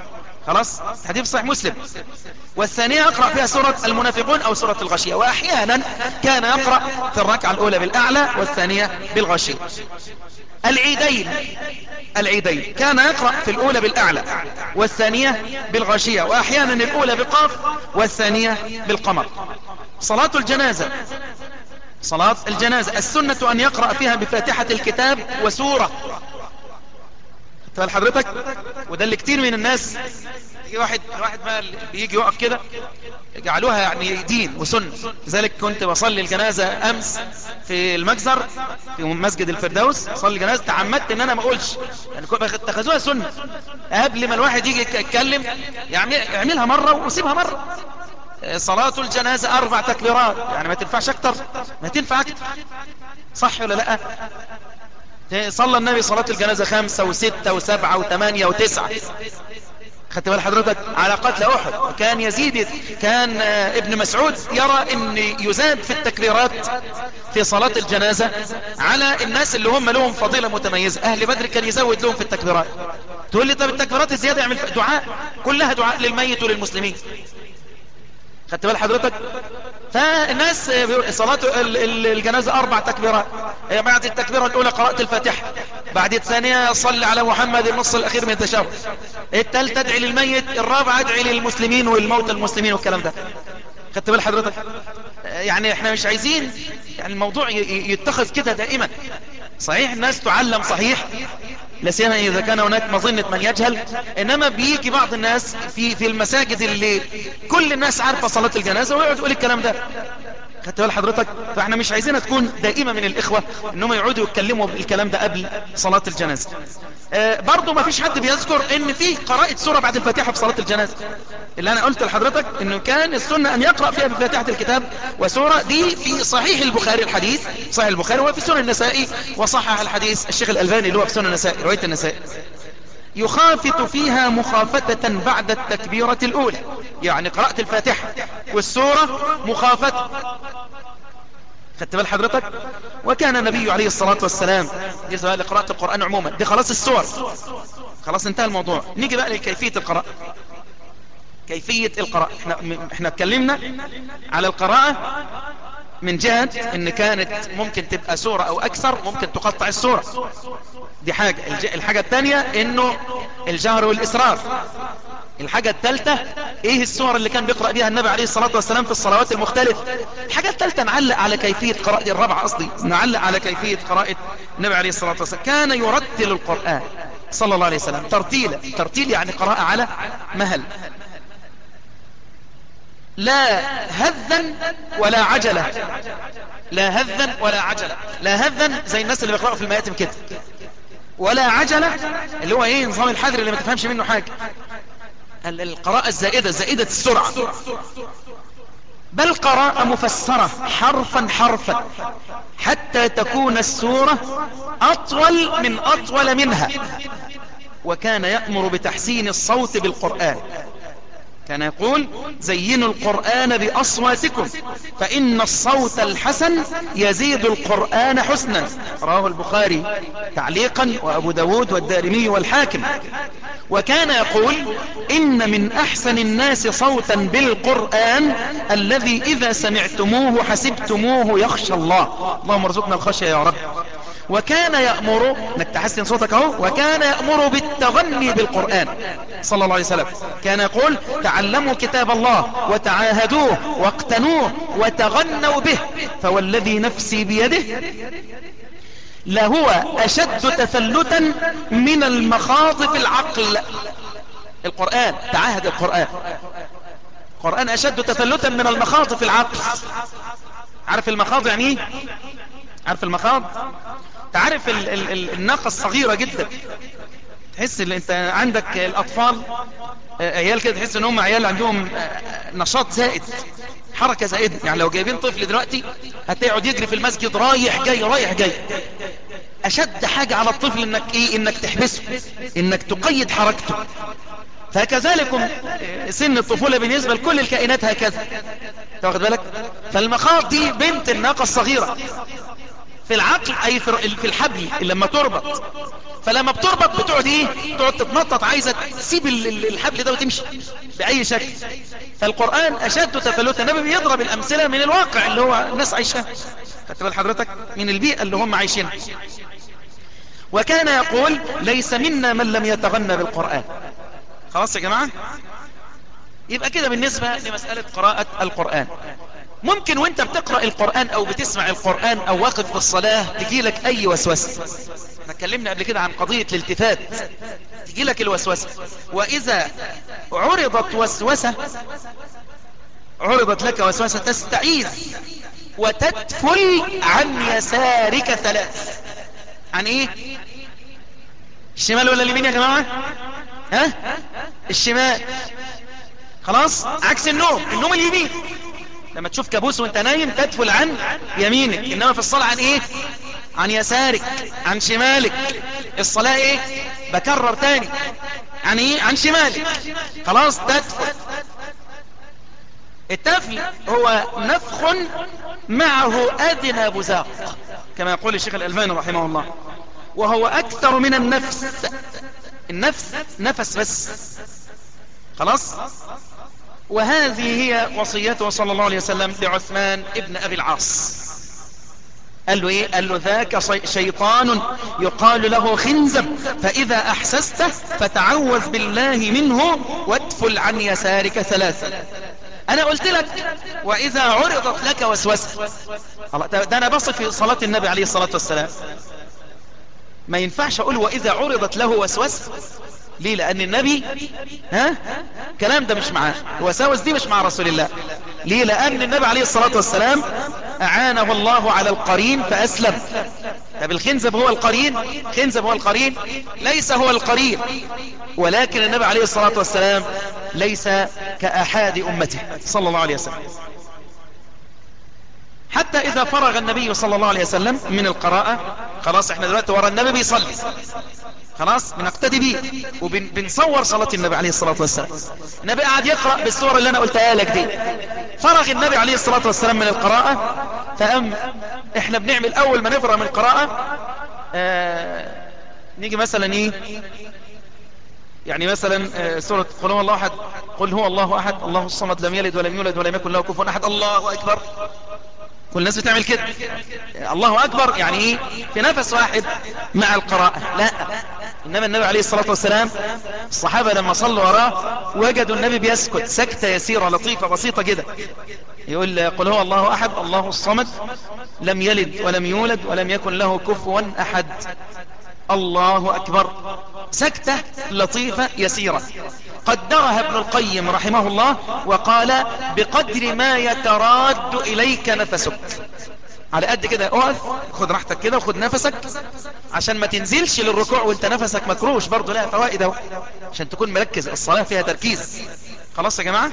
خلاص حديث صحيح مسلم والثانية يقرأ فيها سورة المنافقون أو سورة الغشية وأحيانا كان يقرأ في الركعة الأولى بالأعلى والثانية بالغشية العيدين العيدين كان يقرأ في الأولى بالأعلى والثانية بالغشية وأحيانا الأولى بقاف والثانية بالقمر صلاة الجنازة صلاة الجنازة السنة أن يقرأ فيها بفاتحة الكتاب وسورة حضرتك وده اللي كتير من الناس يجي واحد واحد ما بيجي يقف كده جعلوها يعني دين وسنة لذلك كنت بصلي الجنازة امس في المجزر في مسجد الفردوس صلي الجنازة تعمدت ان انا ما اقولش يعني اتخذوها سنة قبل ما الواحد يجي يتكلم يعملها مرة ويسيبها مرة صلاة الجنازة اربع تكبيرات يعني ما تنفعش اكتر ما تنفع اكتر صح ولا لا صلى النبي صلاة الجنازة خمسة وستة وسبعة وثمانية وتسعة خدت بال حضرتك على قتل احد كان يزيد كان ابن مسعود يرى ان يزاد في التكبيرات في صلاة الجنازة على الناس اللي هم لهم فضيلة متميزة اهل بدر كان يزود لهم في التكبيرات تقول لي طب التكبيرات الزيادة يعمل دعاء كلها دعاء للميت وللمسلمين خدت بال حضرتك فالناس صلاة الجنازة أربع تكبيرات بعد التكبيرة الأولى قراءة الفاتحة بعد الثانية صلي على محمد النص الأخير من التشهد الثالثة ادعي للميت الرابعة ادعي للمسلمين والموتى المسلمين والكلام ده خدت بال حضرتك يعني احنا مش عايزين يعني الموضوع يتخذ كده دائما صحيح الناس تعلم صحيح لا سيما اذا كان هناك مظنة من يجهل انما بيجي بعض الناس في في المساجد اللي كل الناس عارفة صلاة الجنازة ويقعد يقول الكلام ده خدت بال حضرتك فاحنا مش عايزينها تكون دائمة من الاخوة انهم يقعدوا يتكلموا الكلام ده قبل صلاة الجنازة آه برضو ما فيش حد بيذكر ان في قراءة سورة بعد الفاتحة في صلاة الجنازة اللي انا قلت لحضرتك انه كان السنة ان يقرأ فيها بفاتحة الكتاب وسورة دي في صحيح البخاري الحديث صحيح البخاري وفي سنن النسائي وصحح الحديث الشيخ الالباني اللي هو في سنن النسائي رواية النسائي يخافت فيها مخافتة بعد التكبيرة الأولى يعني قراءة الفاتحة والسورة مخافة خدت بال حضرتك وكان النبي عليه الصلاة والسلام يسأل لقراءة القرآن عموما دي خلاص السور خلاص انتهى الموضوع نيجي بقى لكيفية القراءة كيفية القراءة احنا, احنا اتكلمنا على القراءة من جهة ان كانت ممكن تبقى سورة او اكثر ممكن تقطع السورة دي حاجة الحاجة الثانية انه الجهر والاسرار الحاجة الثالثة ايه السور اللي كان بيقرأ بها النبي عليه الصلاة والسلام في الصلوات المختلفة الحاجة الثالثة نعلق على كيفية قراءة الرابعة قصدي نعلق على كيفية قراءة النبي عليه الصلاة والسلام كان يرتل القرآن صلى الله عليه وسلم ترتيلا ترتيل يعني قراءة على مهل لا هذا ولا عجلة لا هذا ولا عجلة لا هذا زي الناس اللي بيقرأوا في المآتم كده ولا عجلة اللي هو ايه نظام الحذر اللي ما تفهمش منه حاجة القراءة الزائدة زائدة السرعة بل قراءة مفسرة حرفا حرفا حتى تكون السورة أطول من أطول منها وكان يأمر بتحسين الصوت بالقرآن كان يقول زينوا القرآن بأصواتكم فإن الصوت الحسن يزيد القرآن حسنا رواه البخاري تعليقا وأبو داود والدارمي والحاكم وكان يقول إن من أحسن الناس صوتا بالقرآن الذي إذا سمعتموه حسبتموه يخشى الله اللهم ارزقنا الخشية يا رب وكان يأمر انك تحسن صوتك اهو وكان يأمر بالتغني بالقرآن صلى الله عليه وسلم كان يقول تعلموا كتاب الله وتعاهدوه واقتنوه وتغنوا به فوالذي نفسي بيده لهو أشد تثلتا من المخاض في العقل القرآن تعاهد القرآن القرآن أشد تثلتا من المخاض في العقل عارف المخاض يعني ايه عارف المخاض تعرف ال ال ال الناقة الصغيرة جدا تحس ان انت عندك الاطفال عيال كده تحس ان هم عيال عندهم نشاط زائد حركة زائدة يعني لو جايبين طفل دلوقتي هتقعد يجري في المسجد رايح جاي رايح جاي اشد حاجة على الطفل انك ايه انك تحبسه انك تقيد حركته فكذلك سن الطفولة بالنسبة لكل الكائنات هكذا تاخد بالك فالمخاض دي بنت الناقة الصغيرة في العقل اي في الحبل لما تربط فلما بتربط بتقعد ايه تقعد تتنطط عايزة تسيب الحبل ده وتمشي بأي شكل فالقرآن أشد تفلتا النبي بيضرب الأمثلة من الواقع اللي هو الناس عايشاه خدت حضرتك من البيئة اللي هم عايشينها وكان يقول ليس منا من لم يتغنى بالقرآن خلاص يا جماعة يبقى كده بالنسبة لمسألة قراءة القرآن ممكن وانت بتقرأ القرآن او بتسمع القرآن او واقف في الصلاة تجي لك اي وسوسة احنا اتكلمنا قبل كده عن قضية الالتفات تجي لك الوسوسة واذا عرضت وسوسة عرضت لك وسوسة تستعيذ وتدفل عن يسارك ثلاث عن ايه الشمال ولا اليمين يا جماعة ها الشمال خلاص عكس النوم النوم اليمين لما تشوف كابوس وانت نايم تدفل عن يمينك انما في الصلاة عن ايه عن يسارك عن شمالك الصلاة ايه بكرر تاني عن ايه عن شمالك خلاص تدفل التفل هو نفخ معه ادنى بزاق كما يقول الشيخ الالباني رحمه الله وهو اكثر من النفس النفس نفس بس خلاص وهذه هي وصيته صلى الله عليه وسلم لعثمان ابن أبي العاص قال له ايه قال له ذاك شيطان يقال له خنزب فإذا أحسسته فتعوذ بالله منه وادفل عن يسارك ثلاثا أنا قلت لك وإذا عرضت لك وسوسة ده أنا بصف في صلاة النبي عليه الصلاة والسلام ما ينفعش أقول وإذا عرضت له وسوسة ليه لان النبي ها كلام ده مش معاه الوساوس دي مش مع رسول الله ليه لان النبي عليه الصلاة والسلام اعانه الله على القرين فاسلم طب الخنزب هو القرين خنزب هو القرين ليس هو القرين ولكن النبي عليه الصلاة والسلام ليس كأحد أمته صلى الله عليه وسلم حتى إذا فرغ النبي صلى الله عليه وسلم من القراءة خلاص احنا دلوقتي ورا النبي بيصلي خلاص بنقتدي بيه وبنصور صلاة النبي عليه الصلاة والسلام النبي قاعد يقرأ بالصورة اللي انا قلتها لك دي فرغ النبي عليه الصلاة والسلام من القراءة فأم احنا بنعمل اول ما نفرغ من القراءة آه نيجي مثلا ايه يعني مثلا آه سورة قل هو الله احد قل هو الله احد الله الصمد لم يلد ولم يولد ولم يكن له كفوا احد الله اكبر كل الناس بتعمل كده الله اكبر يعني ايه في نفس واحد مع القراءة لا انما النبي عليه الصلاة والسلام الصحابة لما صلوا وراه وجدوا النبي بيسكت سكتة يسيرة لطيفة بسيطة كده يقول قل هو الله احد الله الصمد لم يلد ولم يولد ولم يكن له كفوا احد الله اكبر سكتة لطيفة يسيرة قدرها ابن القيم رحمه الله وقال بقدر ما يتراد إليك نفسك على قد كده اقف خد راحتك كده وخد نفسك عشان ما تنزلش للركوع وانت نفسك مكروش برضو لها فوائد اهو عشان تكون مركز الصلاة فيها تركيز خلاص يا جماعة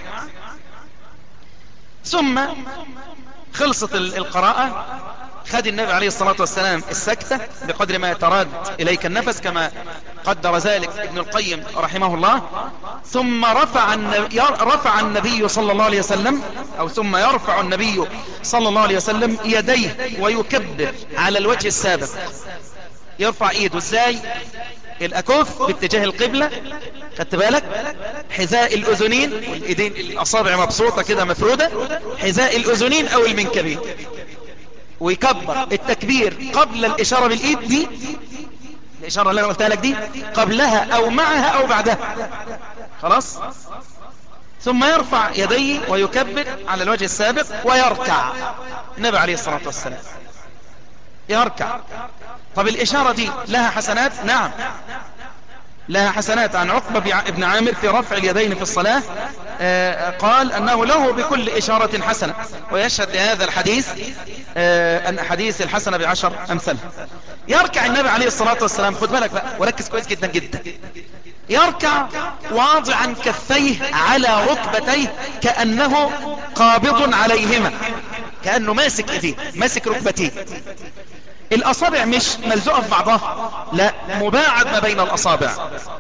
ثم خلصت القراءة خد النبي عليه الصلاة والسلام السكتة بقدر ما يتراد إليك النفس كما قدر ذلك ابن القيم رحمه الله ثم رفع النبي, رفع النبي صلى الله عليه وسلم أو ثم يرفع النبي صلى الله عليه وسلم يديه ويكبر على الوجه السابق يرفع ايده ازاي الاكف باتجاه القبلة خدت بالك حذاء الاذنين والايدين الاصابع مبسوطة كده مفرودة حذاء الاذنين او المنكبين ويكبر التكبير قبل الاشارة بالايد دي الاشارة اللي انا قلتها لك دي قبلها او معها او بعدها خلاص ثم يرفع يديه ويكبر على الوجه السابق ويركع النبي عليه الصلاة والسلام يركع طب الاشارة دي لها حسنات نعم لها حسنات عن عقبة بن عامر في رفع اليدين في الصلاة قال أنه له بكل إشارة حسنة ويشهد لهذا الحديث أن حديث الحسنة بعشر أمثال يركع النبي عليه الصلاة والسلام خد بالك بقى وركز كويس جدا جدا يركع واضعا كفيه على ركبتيه كأنه قابض عليهما كأنه ماسك ايديه ماسك ركبتيه الاصابع مش ملزوقه في بعضها لا مباعد ما بين الاصابع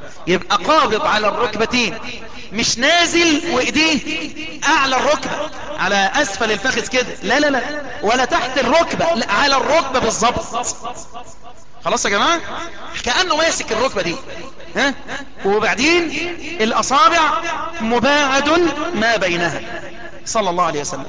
يبقى قابض على الركبتين مش نازل وايديه اعلى الركبة على اسفل الفخذ كده لا لا لا ولا تحت الركبة لا على الركبة بالظبط خلاص يا جماعة كأنه ماسك الركبة دي ها وبعدين الاصابع مباعد ما بينها صلى الله عليه وسلم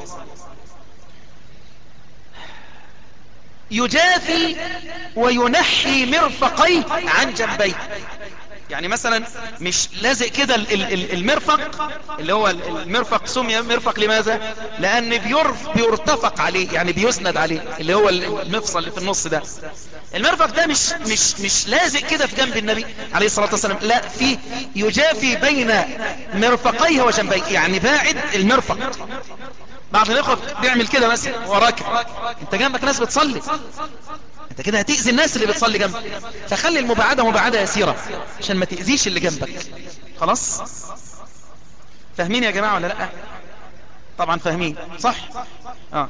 يجافي وينحي مرفقيه عن جنبيه يعني مثلا مش لازق كده المرفق اللي هو المرفق سمي مرفق لماذا لان بيرف بيرتفق عليه يعني بيسند عليه اللي هو المفصل اللي في النص ده المرفق ده مش مش مش لازق كده في جنب النبي عليه الصلاة والسلام لا في يجافي بين مرفقيه وجنبيه يعني باعد المرفق بعض الاخوة بيعمل كده مثلا وراك انت جنبك ناس بتصلي انت كده هتأذي الناس اللي بتصلي جنبك فخلي المباعدة مباعدة يسيرة عشان ما تأذيش اللي جنبك خلاص فاهمين يا جماعة ولا لا طبعا فاهمين صح اه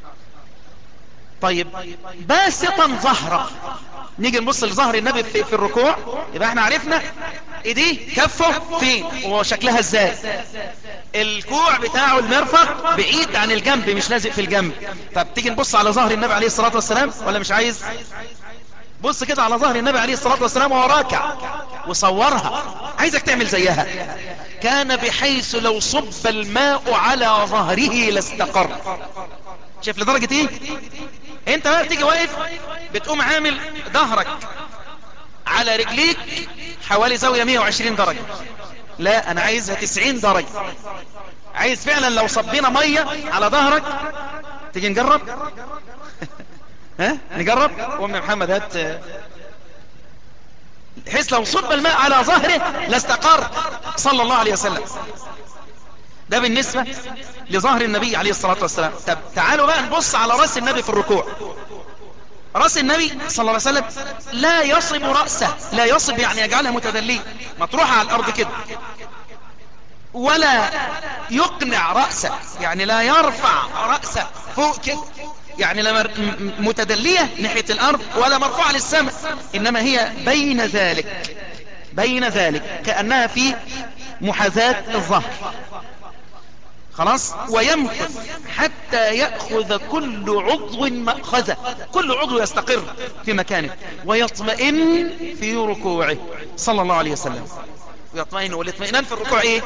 طيب باسطا ظهره نيجي نبص لظهر النبي في, في الركوع يبقى احنا عرفنا ايديه كفه فين وشكلها ازاي الكوع بتاعه المرفق بعيد عن الجنب مش لازق في الجنب طب تيجي نبص على ظهر النبي عليه الصلاة والسلام ولا مش عايز بص كده على ظهر النبي عليه الصلاة والسلام وهو راكع وصورها عايزك تعمل زيها كان بحيث لو صب الماء على ظهره لاستقر شايف لدرجة ايه انت بقى بتيجي واقف بتقوم عامل ظهرك على رجليك حوالي زاوية 120 درجة لا انا عايزها 90 درجة عايز فعلا لو صبينا مية على ظهرك تيجي نجرب ها نجرب ام محمد هات بحيث لو صب الماء على ظهره لاستقر صلى الله عليه وسلم ده بالنسبة لظهر النبي عليه الصلاة والسلام طب تعالوا بقى نبص على رأس النبي في الركوع رأس النبي صلى الله عليه وسلم لا يصب رأسه لا يصب يعني يجعلها متدلية مطروحة على الأرض كده ولا يقنع رأسه يعني لا يرفع رأسه فوق كده يعني لا متدلية ناحية الأرض ولا مرفوعة للسماء إنما هي بين ذلك بين ذلك كأنها في محاذاة الظهر خلاص ويمكث حتى يأخذ كل عضو مأخذه كل عضو يستقر في مكانه ويطمئن في ركوعه صلى الله عليه وسلم ويطمئن والاطمئنان في الركوع ايه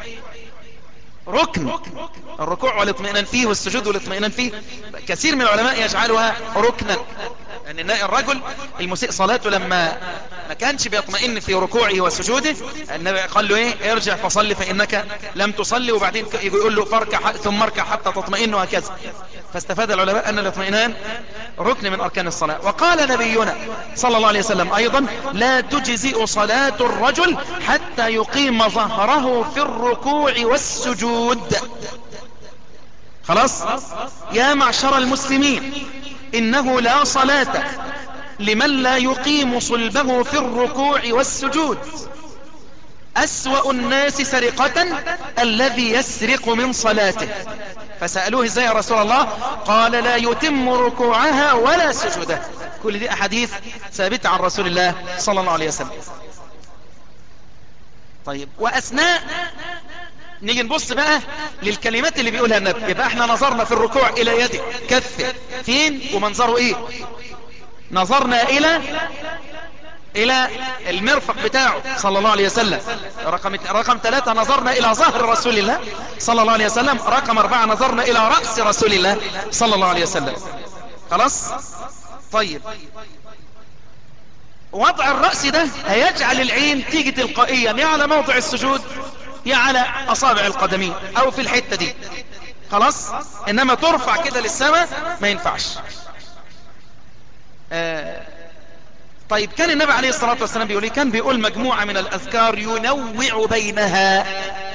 ركن الركوع والاطمئنان فيه والسجود والاطمئنان فيه كثير من العلماء يجعلها ركنا ان الرجل المسيء صلاته لما ما كانش بيطمئن في ركوعه وسجوده النبي قال له ايه ارجع فصلي فانك لم تصلي وبعدين يقول له فاركع ثم اركع حتى تطمئن وهكذا فاستفاد العلماء ان الاطمئنان ركن من اركان الصلاة وقال نبينا صلى الله عليه وسلم ايضا لا تجزئ صلاة الرجل حتى يقيم ظهره في الركوع والسجود خلاص يا معشر المسلمين إنه لا صلاة لمن لا يقيم صلبه في الركوع والسجود أسوأ الناس سرقة الذي يسرق من صلاته فسألوه ازاي يا رسول الله قال لا يتم ركوعها ولا سجودها كل دي أحاديث ثابتة عن رسول الله صلى الله عليه وسلم طيب وأثناء نيجي نبص بقى للكلمات اللي بيقولها النبي يبقى احنا نظرنا في الركوع الى يده كف فين ومنظره ايه نظرنا الى الى المرفق بتاعه صلى الله عليه وسلم رقم رقم ثلاثة نظرنا الى ظهر رسول الله صلى الله عليه وسلم رقم اربعة نظرنا الى رأس رسول الله صلى الله عليه وسلم خلاص طيب وضع الرأس ده هيجعل العين تيجي تلقائيا يا على موضع السجود يا على اصابع القدمين او في الحتة دي خلاص انما ترفع كده للسماء ما ينفعش آه طيب كان النبي عليه الصلاة والسلام بيقول كان بيقول مجموعة من الاذكار ينوع بينها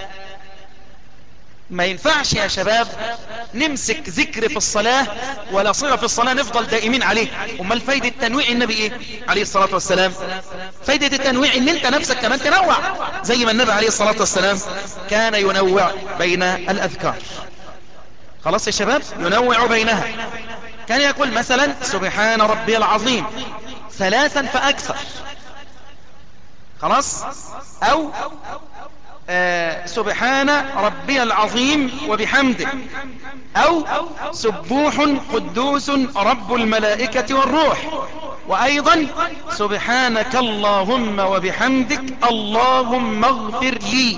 ما ينفعش يا شباب نمسك ذكر في الصلاة ولا صيغة في الصلاة نفضل دائمين عليه امال فايدة تنويع النبي ايه عليه الصلاة والسلام فايدة التنويع ان انت نفسك كمان تنوع زي ما النبي عليه الصلاة والسلام كان ينوع بين الاذكار خلاص يا شباب ينوع بينها كان يقول مثلا سبحان ربي العظيم ثلاثا فاكثر خلاص او آه سبحان ربي العظيم وبحمده أو سبوح قدوس رب الملائكة والروح وأيضا سبحانك اللهم وبحمدك اللهم اغفر لي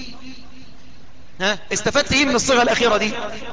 ها استفدت ايه من الصيغة الأخيرة دي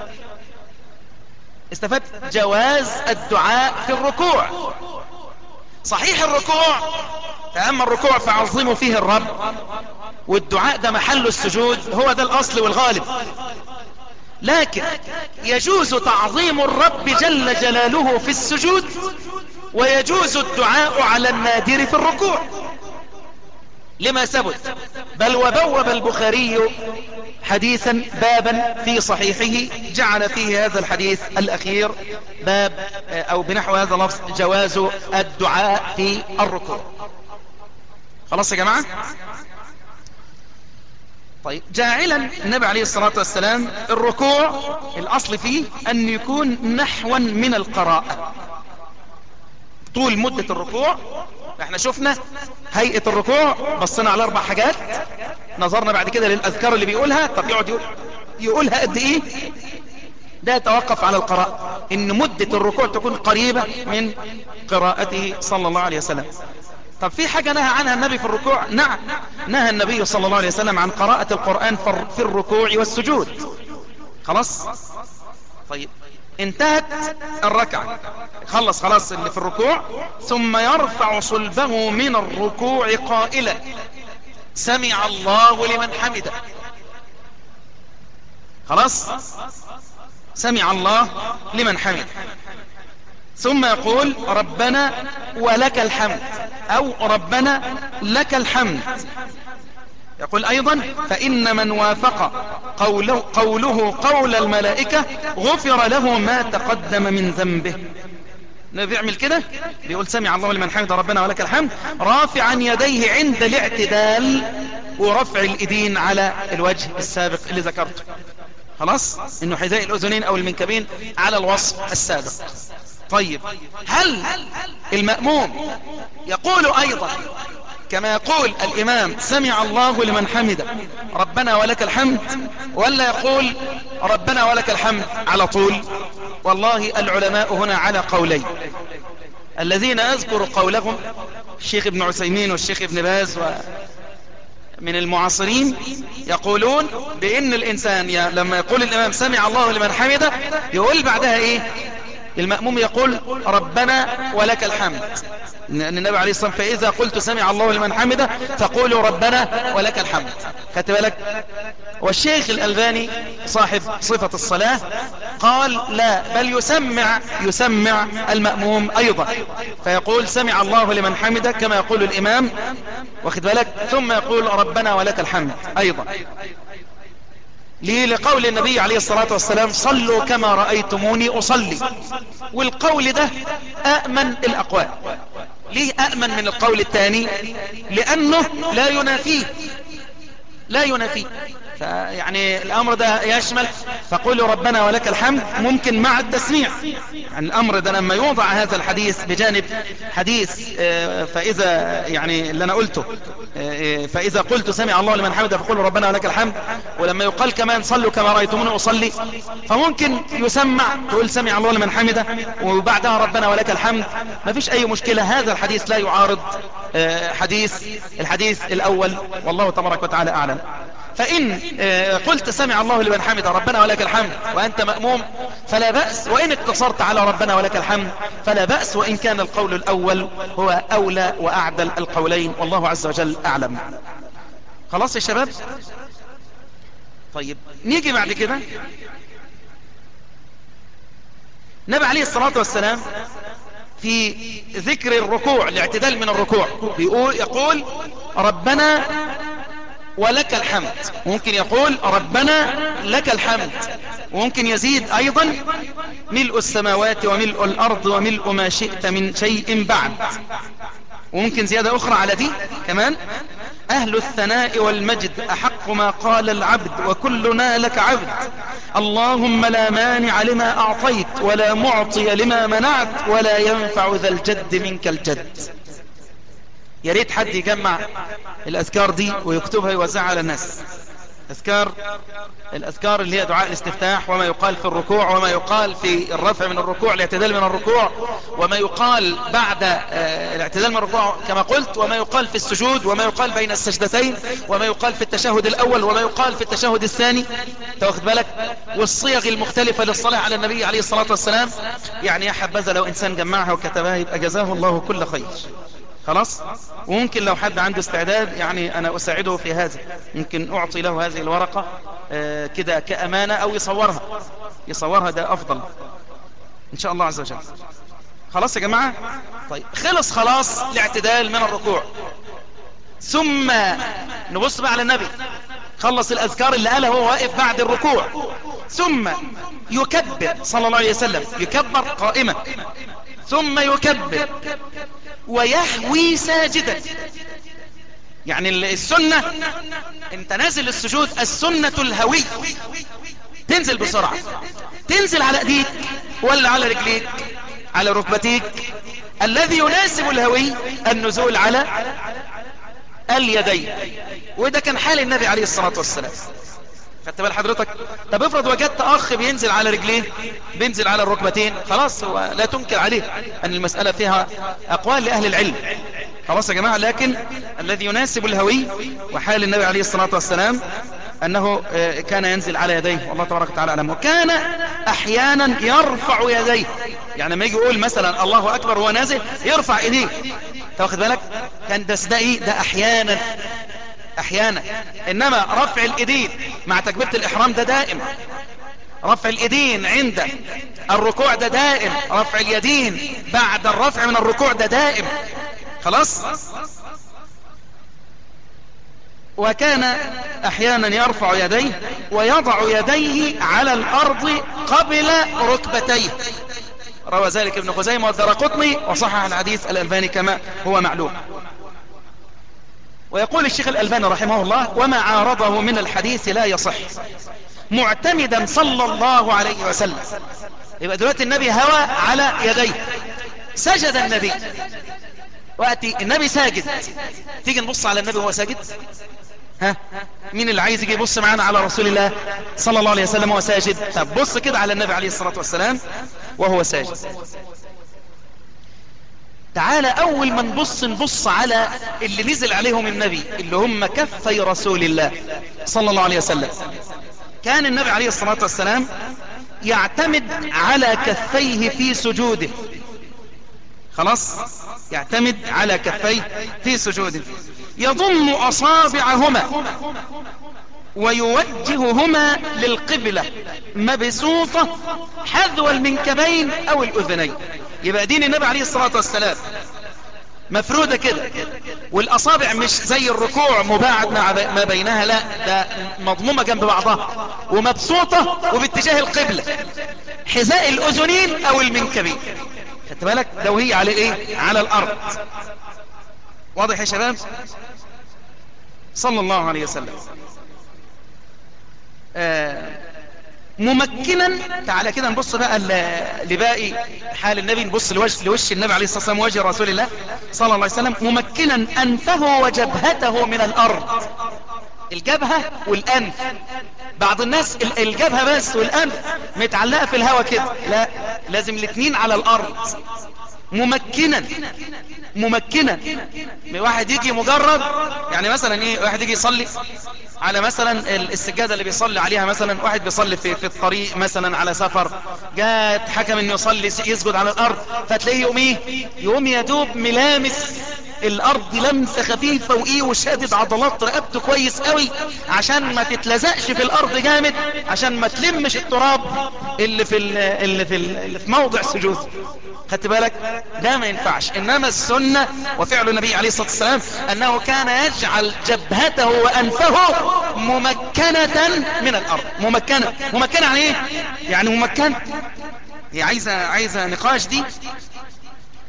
استفدت جواز الدعاء في الركوع صحيح الركوع فأما الركوع فعظموا فيه الرب والدعاء ده محل السجود هو ده الأصل والغالب لكن يجوز تعظيم الرب جل جلاله في السجود ويجوز الدعاء على النادر في الركوع لما ثبت بل وبوب البخاري حديثا بابا في صحيحه جعل فيه هذا الحديث الأخير باب أو بنحو هذا اللفظ جواز الدعاء في الركوع خلاص يا جماعة طيب جاعلا النبي عليه الصلاة والسلام الركوع الأصل فيه أن يكون نحوا من القراءة طول مدة الركوع احنا شفنا هيئة الركوع بصينا على اربع حاجات نظرنا بعد كده للأذكار اللي بيقولها طب يقعد يقول يقولها قد ايه ده يتوقف على القراءة ان مدة الركوع تكون قريبة من قراءته صلى الله عليه وسلم طب في حاجة نهى عنها النبي في الركوع نعم نهى النبي صلى الله عليه وسلم عن قراءة القرآن في الركوع والسجود خلاص طيب انتهت الركعة خلص خلاص اللي في الركوع ثم يرفع صلبه من الركوع قائلا سمع الله لمن حمده خلاص سمع الله لمن حمده ثم يقول ربنا ولك الحمد او ربنا لك الحمد يقول ايضا فان من وافق قوله, قوله قول الملائكة غفر له ما تقدم من ذنبه بيعمل كده بيقول سمع الله لمن حمد ربنا ولك الحمد رافعا يديه عند الاعتدال ورفع الايدين على الوجه السابق اللي ذكرته خلاص انه حذاء الاذنين او المنكبين على الوصف السابق طيب هل المأموم يقول ايضا كما يقول الامام سمع الله لمن حمد ربنا ولك الحمد ولا يقول ربنا ولك الحمد على طول والله العلماء هنا على قولين الذين اذكر قولهم الشيخ ابن عثيمين والشيخ ابن باز و من المعاصرين يقولون بان الانسان لما يقول الامام سمع الله لمن حمده يقول بعدها ايه المأموم يقول ربنا ولك الحمد لأن النبي عليه الصلاة والسلام فإذا قلت سمع الله لمن حمده فقولوا ربنا ولك الحمد خدت بالك والشيخ الألباني صاحب صفة الصلاة قال لا بل يسمع يسمع المأموم أيضا فيقول سمع الله لمن حمده كما يقول الإمام واخد بالك ثم يقول ربنا ولك الحمد أيضا ليه لقول النبي عليه الصلاة والسلام صلوا كما رأيتموني أصلي والقول ده أأمن الأقوال ليه أأمن من القول الثاني لأنه لا ينافيه لا ينافيه فيعني الأمر ده يشمل فقولوا ربنا ولك الحمد ممكن مع التسميع يعني الأمر ده لما يوضع هذا الحديث بجانب حديث فإذا يعني اللي أنا قلته فإذا قلت سمع الله لمن حمده فقولوا ربنا ولك الحمد ولما يقال كمان صلوا كما رأيتموني أصلي فممكن يسمع تقول سمع الله لمن حمده وبعدها ربنا ولك الحمد ما فيش أي مشكلة هذا الحديث لا يعارض حديث الحديث الأول والله تبارك وتعالى أعلم فإن قلت سمع الله لمن حمد ربنا ولك الحمد وأنت مأموم فلا بأس وإن اقتصرت على ربنا ولك الحمد فلا بأس وإن كان القول الأول هو أولى وأعدل القولين والله عز وجل أعلم خلاص يا شباب طيب نيجي بعد كده النبي عليه الصلاة والسلام في ذكر الركوع الاعتدال من الركوع بيقول يقول ربنا ولك الحمد ممكن يقول ربنا لك الحمد وممكن يزيد ايضا ملء السماوات وملء الارض وملء ما شئت من شيء بعد وممكن زيادة اخرى على دي كمان اهل الثناء والمجد احق ما قال العبد وكلنا لك عبد اللهم لا مانع لما اعطيت ولا معطي لما منعت ولا ينفع ذا الجد منك الجد يا ريت حد يجمع الأذكار دي ويكتبها يوزعها على الناس أذكار الأذكار اللي هي دعاء الاستفتاح وما يقال في الركوع وما يقال في الرفع من الركوع الاعتدال من الركوع وما يقال بعد آه، الاعتدال من الركوع كما قلت وما يقال في السجود وما يقال بين السجدتين وما يقال في التشهد الأول وما يقال في التشهد الثاني تاخد بالك والصيغ المختلفة للصلاة على النبي عليه الصلاة والسلام يعني يا حبذا لو إنسان جمعها وكتبها يبقى جزاه الله كل خير خلاص وممكن لو حد عنده استعداد يعني أنا أساعده في هذا ممكن أعطي له هذه الورقة آه، كده كأمانة أو يصورها يصورها ده أفضل إن شاء الله عز وجل خلاص يا جماعة طيب خلص خلاص الاعتدال من الركوع ثم نبص بقى على النبي خلص الأذكار اللي قالها هو واقف بعد الركوع ثم يكبر صلى الله عليه وسلم يكبر قائمة ثم يكبر ويهوي ساجدا يعني السنة انت نازل السجود السنة الهوي تنزل بسرعة تنزل على ايديك ولا على رجليك على ركبتيك الذي يناسب الهوي النزول على اليدين وده كان حال النبي عليه الصلاة والسلام خدت بال حضرتك طب افرض وجدت اخ بينزل على رجليه بينزل على الركبتين خلاص هو لا تنكر عليه ان المسألة فيها اقوال لاهل العلم خلاص يا جماعة لكن الذي يناسب الهوي وحال النبي عليه الصلاة والسلام أنه آه، كان ينزل على يديه والله تبارك وتعالى أعلم وكان أحيانا يرفع يديه يعني لما يجي يقول مثلا الله أكبر وهو نازل يرفع إيديه تاخد بالك كان ده ده إيه ده أحيانا أحيانا إنما رفع الإيدين مع تكبيرة الإحرام ده دائم رفع الإيدين عند الركوع ده دائم رفع اليدين بعد الرفع من الركوع ده دائم خلاص وكان احيانا يرفع يديه ويضع يديه على الارض قبل ركبتيه روى ذلك ابن خزيمة والدرقطني وصحح الحديث الألباني كما هو معلوم ويقول الشيخ الألباني رحمه الله وما عارضه من الحديث لا يصح معتمدا صلى الله عليه وسلم يبقى دلوقتي النبي هوى على يديه سجد النبي وقتي النبي ساجد تيجي نبص على النبي وهو ساجد ها مين اللي عايز يجي يبص معانا على رسول الله صلى الله عليه وسلم وهو ساجد طب بص كده على النبي عليه الصلاة والسلام وهو ساجد تعالى اول ما نبص نبص على اللي نزل عليهم النبي اللي هم كفي رسول الله صلى الله عليه وسلم كان النبي عليه الصلاة والسلام يعتمد على كفيه في سجوده خلاص يعتمد على كفيه في سجوده يضم أصابعهما ويوجههما للقبلة مبسوطة حذو المنكبين أو الأذنين يبقى دين النبي عليه الصلاة والسلام مفرودة كده والأصابع مش زي الركوع مباعد ما بينها لا ده مضمومة جنب بعضها ومبسوطة وباتجاه القبلة حذاء الأذنين أو المنكبين خدت بالك ده وهي على ايه على الارض واضح يا شباب صلى الله عليه وسلم آه ممكنا تعالى كده نبص بقى لباقي حال النبي نبص لوجه, لوش النبي عليه الصلاة والسلام وجه رسول الله صلى الله عليه وسلم ممكنا أنفه وجبهته من الأرض الجبهة والأنف بعض الناس الجبهة بس والأنف متعلقة في الهواء كده لا لازم الاثنين على الأرض ممكنا ممكنا واحد يجي مجرد يعني مثلا ايه واحد يجي يصلي على مثلا السجادة اللي بيصلي عليها مثلا واحد بيصلي في, في الطريق مثلا على سفر جاءت حكم انه يصلي يسجد على الارض فتلاقيه يقوم ايه يقوم يدوب ملامس الارض لمسة خفيفة وايه وشادد عضلات رقبته كويس قوي عشان ما تتلزقش في الارض جامد عشان ما تلمش التراب اللي في اللي في اللي في موضع سجود خدت بالك ده ما ينفعش انما السنة وفعل النبي عليه الصلاة والسلام انه كان يجعل جبهته وانفه ممكنة من الارض ممكنة ممكنة يعني ايه يعني ممكنة هي عايزة عايزة نقاش دي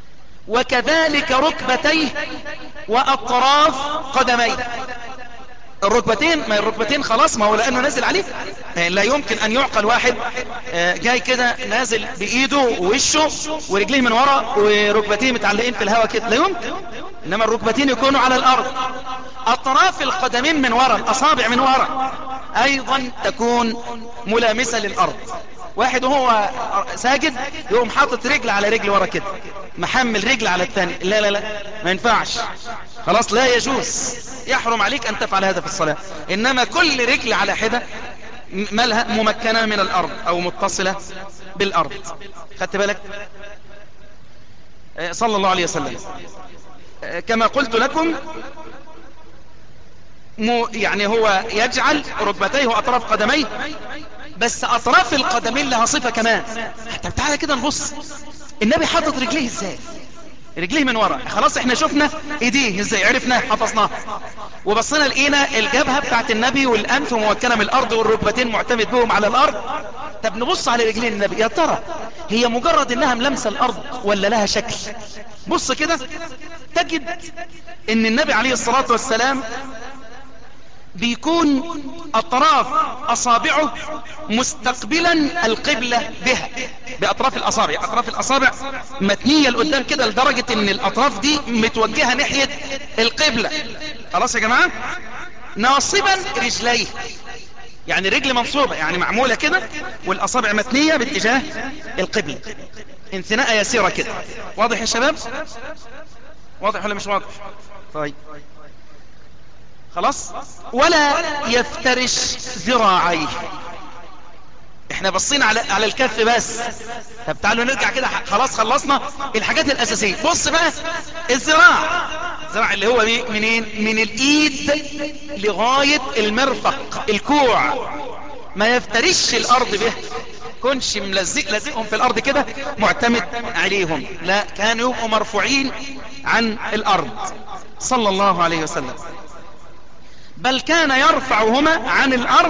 وكذلك ركبتيه وأطراف قدميه الركبتين ما الركبتين خلاص ما هو لانه نازل عليه لا يمكن ان يعقل واحد جاي كده نازل بايده ووشه ورجليه من ورا وركبتيه متعلقين في الهواء كده لا يمكن انما الركبتين يكونوا على الارض اطراف القدمين من ورا الاصابع من ورا ايضا تكون ملامسة للارض واحد وهو ساجد يقوم حاطط رجل على رجل ورا كده محمل رجل على الثاني لا لا لا ما ينفعش خلاص لا يجوز يحرم عليك ان تفعل هذا في الصلاة انما كل رجل على حدة مالها ممكنة من الارض او متصلة بالارض خدت بالك صلى الله عليه وسلم كما قلت لكم مو يعني هو يجعل ركبتيه واطراف قدميه بس اطراف القدمين لها صفة كمان طب تعالى كده نبص النبي حاطط رجليه ازاي رجليه من ورا خلاص احنا شفنا ايديه ازاي عرفناه حفظناه وبصينا لقينا الجبهة بتاعت النبي والانف موكنة من الارض والركبتين معتمد بهم على الارض طب نبص على رجلين النبي يا ترى هي مجرد انها ملمسة الارض ولا لها شكل بص كده تجد ان النبي عليه الصلاة والسلام بيكون اطراف اصابعه مستقبلا القبلة بها باطراف الاصابع اطراف الاصابع متنية لقدام كده لدرجة ان الاطراف دي متوجهة ناحية القبلة خلاص يا جماعة ناصبا رجليه يعني رجل منصوبة يعني معمولة كده والاصابع متنية باتجاه القبلة انثناء يسيرة كده واضح يا شباب واضح ولا مش واضح طيب خلاص ولا يفترش ذراعيه احنا بصينا على على الكف بس طب تعالوا نرجع كده خلاص خلصنا الحاجات الاساسيه بص بقى الذراع الذراع اللي هو منين من الايد لغايه المرفق الكوع ما يفترش الارض به كونش ملزق لازقهم في الارض كده معتمد عليهم لا كانوا يبقوا مرفوعين عن الارض صلى الله عليه وسلم بل كان يرفعهما عن الارض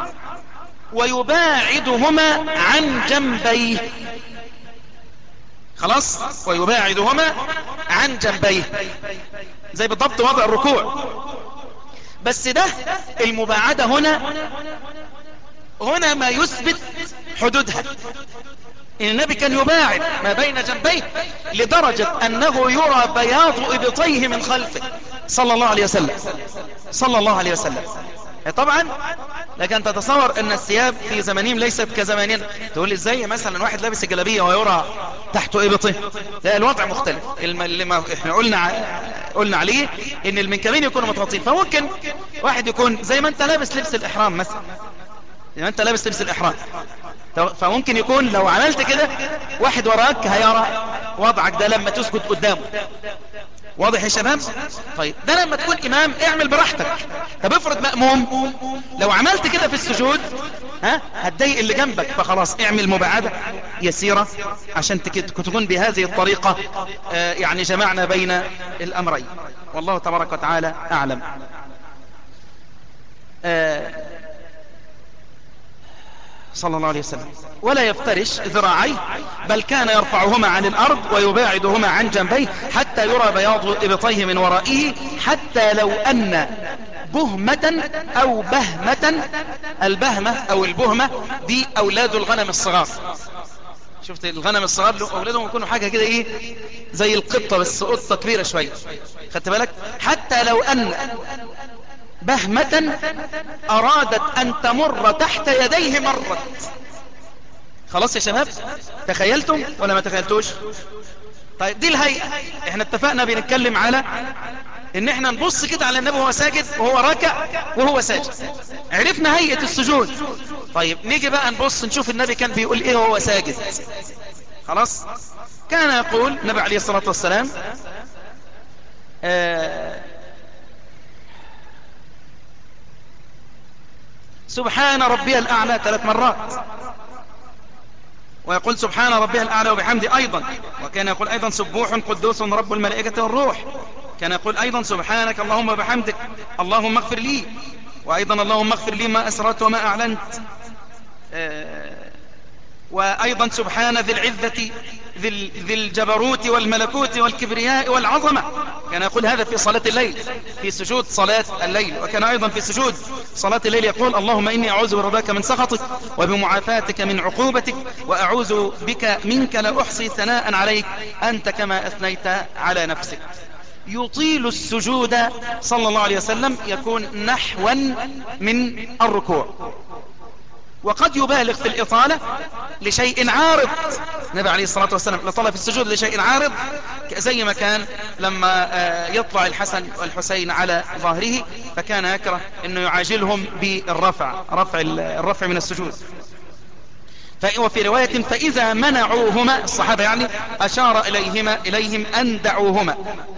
ويباعدهما عن جنبيه خلاص ويباعدهما عن جنبيه زي بالضبط وضع الركوع بس ده المباعدة هنا هنا ما يثبت حدودها إن النبي كان يباعد ما بين جنبيه لدرجة أنه يرى بياض إبطيه من خلفه صلى الله عليه وسلم صلى الله عليه وسلم طبعا لكن تتصور ان الثياب في زمانهم ليست كزماننا تقول ازاي مثلا واحد لابس الجلابيه ويرى تحت ابطه لا الوضع مختلف اللي ما احنا قلنا قلنا عليه ان المنكبين يكونوا متغطين فممكن واحد يكون زي ما انت لابس لبس الاحرام مثلا زي ما انت لابس لبس الاحرام فممكن يكون لو عملت كده واحد وراك هيرى وضعك ده لما تسجد قدامه واضح يا شباب طيب ده لما تكون امام اعمل براحتك طب افرض مأموم لو عملت كده في السجود ها هتضايق اللي جنبك فخلاص اعمل مباعدة يسيرة عشان تكون بهذه الطريقة آه يعني جمعنا بين الامرين والله تبارك وتعالى اعلم آه صلى الله عليه وسلم ولا يفترش ذراعيه بل كان يرفعهما عن الأرض ويباعدهما عن جنبيه حتى يرى بياض إبطيه من ورائه حتى لو أن بهمة أو بهمة البهمة أو البهمة دي أولاد الغنم الصغار شفت الغنم الصغار أولادهم يكونوا حاجة كده إيه زي القطة بس قطة كبيرة شوية خدت بالك حتى لو أن بهمة أرادت أن تمر تحت يديه مرت خلاص يا شباب تخيلتم ولا ما تخيلتوش طيب دي الهيئة احنا اتفقنا بنتكلم على ان احنا نبص كده على النبي وهو ساجد وهو راكع وهو ساجد عرفنا هيئة السجود طيب نيجي بقى نبص نشوف النبي كان بيقول ايه وهو ساجد خلاص كان يقول النبي عليه الصلاة والسلام آه سبحان ربي الأعلى ثلاث مرات ويقول سبحان ربي الأعلى وبحمده أيضا وكان يقول أيضا سبوح قدوس رب الملائكة والروح كان يقول أيضا سبحانك اللهم وبحمدك اللهم اغفر لي وأيضا اللهم اغفر لي ما أسرت وما أعلنت وأيضا سبحان ذي العزة ذي ذي الجبروت والملكوت والكبرياء والعظمة كان يقول هذا في صلاة الليل في سجود صلاة الليل وكان أيضا في سجود صلاة الليل يقول اللهم إني أعوذ برضاك من سخطك وبمعافاتك من عقوبتك وأعوذ بك منك لا أحصي ثناء عليك أنت كما أثنيت على نفسك يطيل السجود صلى الله عليه وسلم يكون نحوا من الركوع وقد يبالغ في الإطالة لشيء عارض النبي عليه الصلاة والسلام لطلب في السجود لشيء عارض زي ما كان لما يطلع الحسن والحسين على ظهره فكان يكره أنه يعاجلهم بالرفع رفع الرفع من السجود وفي رواية فإذا منعوهما الصحابة يعني أشار إليهما إليهم أن دعوهما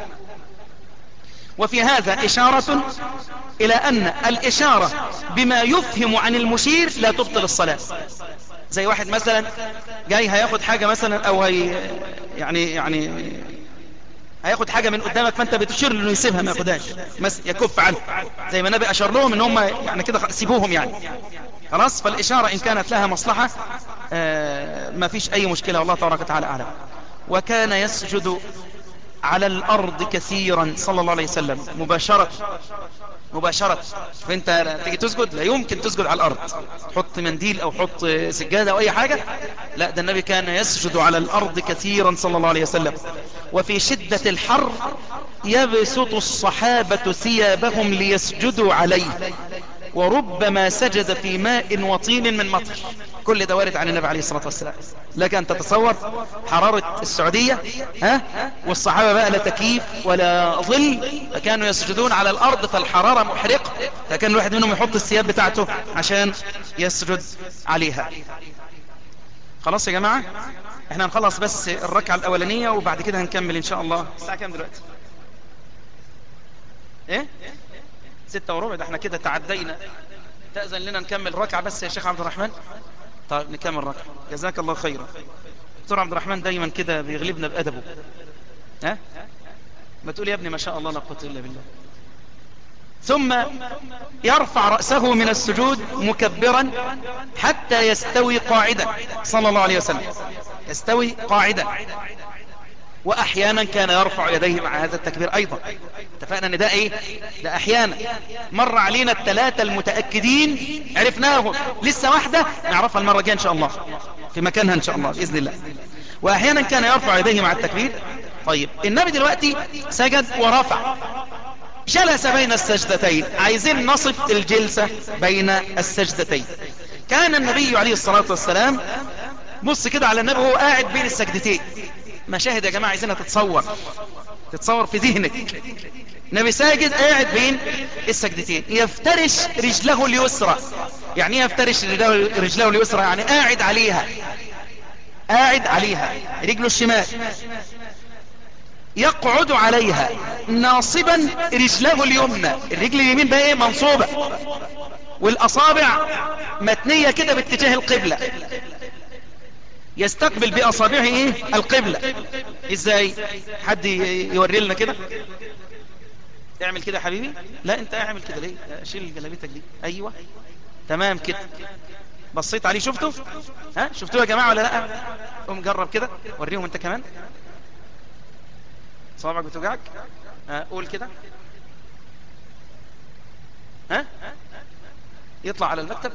وفي هذا إشارة إلى أن الإشارة بما يفهم عن المشير لا تبطل الصلاة زي واحد مثلا جاي هياخد حاجة مثلا أو هي يعني يعني هياخد حاجة من قدامك فانت بتشير له يسيبها ما ياخدهاش بس يكف عنه زي ما النبي أشار لهم ان هم يعني كده سيبوهم يعني خلاص فالإشارة إن كانت لها مصلحة آه ما فيش أي مشكلة والله تبارك وتعالى أعلم وكان يسجد على الأرض كثيرا صلى الله عليه وسلم مباشرة مباشرة فانت تيجي تسجد لا يمكن تسجد على الأرض حط منديل أو حط سجادة أو أي حاجة لا ده النبي كان يسجد على الأرض كثيرا صلى الله عليه وسلم وفي شدة الحر يبسط الصحابة ثيابهم ليسجدوا عليه وربما سجد في ماء وطين من مطر كل ده وارد عن النبي عليه الصلاة والسلام لك أن تتصور حرارة السعودية ها والصحابة بقى لا تكييف ولا ظل فكانوا يسجدون على الأرض فالحرارة محرقة فكان الواحد منهم يحط الثياب بتاعته عشان يسجد عليها خلاص يا جماعة احنا هنخلص بس الركعة الأولانية وبعد كده هنكمل إن شاء الله الساعة كام دلوقتي ايه ستة وربع ده احنا كده تعدينا تأذن لنا نكمل ركعة بس يا شيخ عبد الرحمن طيب نكمل ركعة جزاك الله خيرا دكتور عبد الرحمن دايما كده بيغلبنا بأدبه ها ما تقول يا ابني ما شاء الله لا قوه إلا بالله ثم يرفع رأسه من السجود مكبرا حتى يستوي قاعدا صلى الله عليه وسلم يستوي قاعدا وأحيانا كان يرفع يديه مع هذا التكبير أيضا اتفقنا ان ده ايه ده احيانا مر علينا الثلاثة المتأكدين عرفناهم لسه واحدة نعرفها المرة الجايه ان شاء الله في مكانها ان شاء الله بإذن الله واحيانا كان يرفع يديه مع التكبير طيب النبي دلوقتي سجد ورفع جلس بين السجدتين عايزين نصف الجلسة بين السجدتين كان النبي عليه الصلاة والسلام بص كده على النبي وهو قاعد بين السجدتين مشاهد يا جماعة عايزينها تتصور تتصور في ذهنك نبي ساجد قاعد بين السجدتين يفترش رجله اليسرى يعني ايه يفترش رجله اليسرى يعني قاعد عليها قاعد عليها رجله الشمال يقعد عليها ناصبا رجله اليمنى الرجل اليمين بقى ايه منصوبة والاصابع متنية كده باتجاه القبلة يستقبل باصابعه ايه القبلة ازاي حد يوري لنا كده اعمل كده يا حبيبي لا انت اعمل كده ليه شيل جلابيتك دي ايوه تمام كده بصيت عليه شفته ها شفتوه يا جماعة ولا لا قوم جرب كده وريهم انت كمان صوابعك بتوجعك ها قول كده ها يطلع على المكتب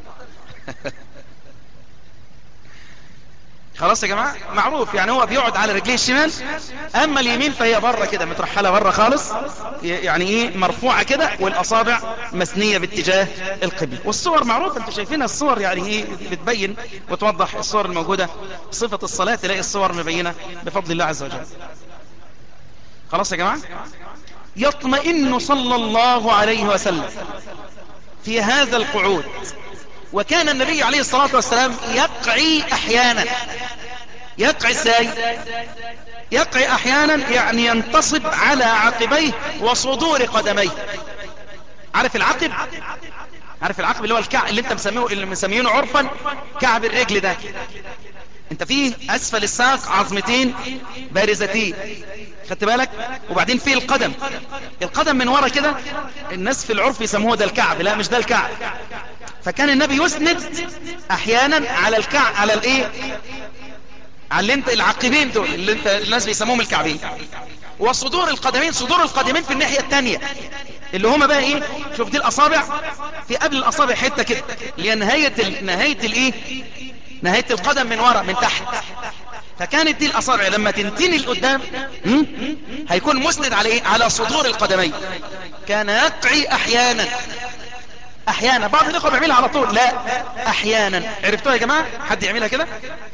خلاص يا جماعة معروف يعني هو بيقعد على رجليه الشمال اما اليمين فهي بره كده مترحلة بره خالص يعني ايه مرفوعة كده والاصابع مسنية باتجاه القبل والصور معروفة انتوا شايفين الصور يعني ايه بتبين وتوضح الصور الموجودة صفة الصلاة تلاقي الصور مبينة بفضل الله عز وجل خلاص يا جماعة يطمئن صلى الله عليه وسلم في هذا القعود وكان النبي عليه الصلاة والسلام يقعي احيانا يقعي ازاي يقعي احيانا يعني ينتصب على عقبيه وصدور قدميه عارف العقب عارف العقب اللي هو الكعب اللي انت مسميه اللي مسمينه عرفا كعب الرجل ده انت فيه اسفل الساق عظمتين بارزتين خدت بالك وبعدين فيه القدم القدم من ورا كده الناس في العرف يسموه ده الكعب لا مش ده الكعب فكان النبي يسند احيانا على الكعب على الايه على اللي انت العقبين دول اللي انت الناس بيسموهم الكعبين وصدور القدمين صدور القدمين في الناحية التانية اللي هما بقى ايه شوف دي الاصابع في قبل الاصابع حتة كده اللي هي نهاية ال... نهاية الايه نهاية القدم من ورا من تحت فكانت دي الاصابع لما تنتني لقدام هم؟ هيكون مسند على ايه على صدور القدمين كان يقعي احيانا احيانا بعض الاخوه بيعملها على طول لا احيانا عرفتوها يا جماعه حد يعملها كده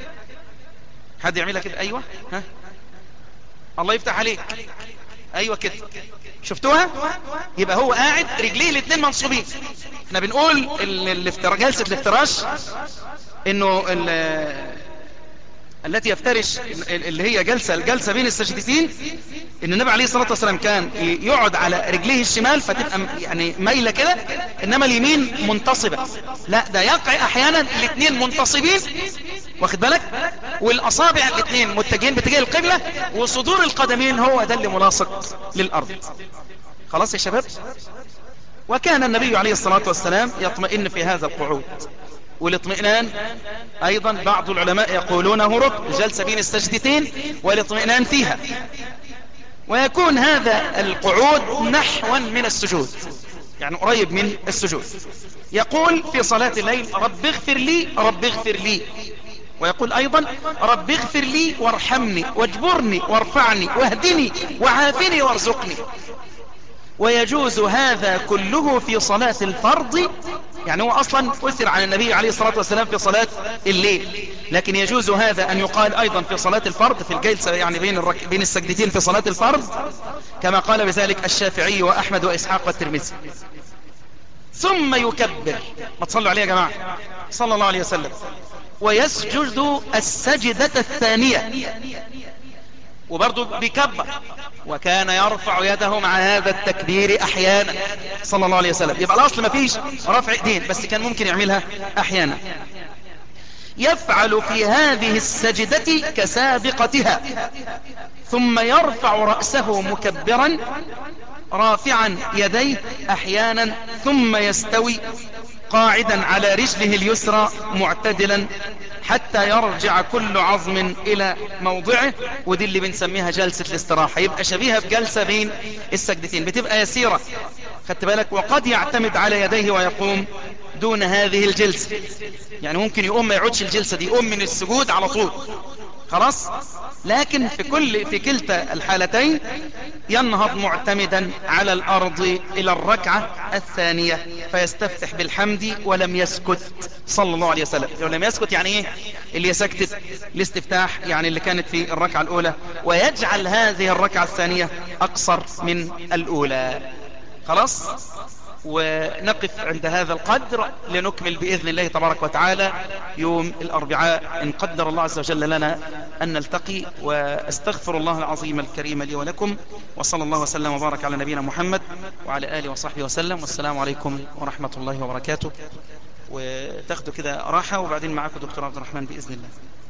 حد يعملها كده ايوه ها الله يفتح عليك ايوه كده شفتوها يبقى هو قاعد رجليه الاثنين منصوبين احنا بنقول ال- الافتراش جلسه الافتراش انه ال- التي يفترش اللي هي جلسة الجلسة بين السجدتين ان النبي عليه الصلاة والسلام كان يقعد على رجليه الشمال فتبقى يعني ميلة كده انما اليمين منتصبة لا ده يقع احيانا الاثنين منتصبين واخد بالك والاصابع الاثنين متجهين باتجاه القبلة وصدور القدمين هو ده اللي ملاصق للارض خلاص يا شباب وكان النبي عليه الصلاة والسلام يطمئن في هذا القعود والاطمئنان ايضا بعض العلماء يقولونه ركن جلسة بين السجدتين والاطمئنان فيها ويكون هذا القعود نحوا من السجود يعني قريب من السجود يقول في صلاة الليل رب اغفر لي رب اغفر لي ويقول ايضا رب اغفر لي وارحمني واجبرني وارفعني واهدني وعافني وارزقني ويجوز هذا كله في صلاة الفرض يعني هو أصلا أثر عن النبي عليه الصلاة والسلام في صلاة الليل لكن يجوز هذا أن يقال أيضا في صلاة الفرض في الجلسة يعني بين, الرك... بين السجدتين في صلاة الفرض كما قال بذلك الشافعي وأحمد وإسحاق والترمذي ثم يكبر ما تصلوا عليه يا جماعة صلى الله عليه وسلم ويسجد السجدة الثانية وبرضه بيكبر وكان يرفع يده مع هذا التكبير احيانا صلى الله عليه وسلم يبقى الاصل ما فيش رفع ايدين بس كان ممكن يعملها احيانا يفعل في هذه السجدة كسابقتها ثم يرفع رأسه مكبرا رافعا يديه احيانا ثم يستوي قاعدا على رجله اليسرى معتدلا حتى يرجع كل عظم الى موضعه ودي اللي بنسميها جلسة الاستراحة يبقى شبيهة بجلسة بين السجدتين بتبقى يسيرة خدت بالك وقد يعتمد على يديه ويقوم دون هذه الجلسة يعني ممكن يقوم ما يعودش الجلسة دي يقوم من السجود على طول خلاص لكن في كل في كلتا الحالتين ينهض معتمدا على الارض الى الركعة الثانية فيستفتح بالحمد ولم يسكت صلى الله عليه وسلم ولم يسكت يعني ايه اللي هي سكتة الاستفتاح يعني اللي كانت في الركعة الاولى ويجعل هذه الركعة الثانية اقصر من الاولى خلاص ونقف عند هذا القدر لنكمل بإذن الله تبارك وتعالى يوم الأربعاء إن قدر الله عز وجل لنا أن نلتقي وأستغفر الله العظيم الكريم لي ولكم وصلى الله وسلم وبارك على نبينا محمد وعلى آله وصحبه وسلم والسلام عليكم ورحمة الله وبركاته وتاخدوا كده راحة وبعدين معاكم دكتور عبد الرحمن بإذن الله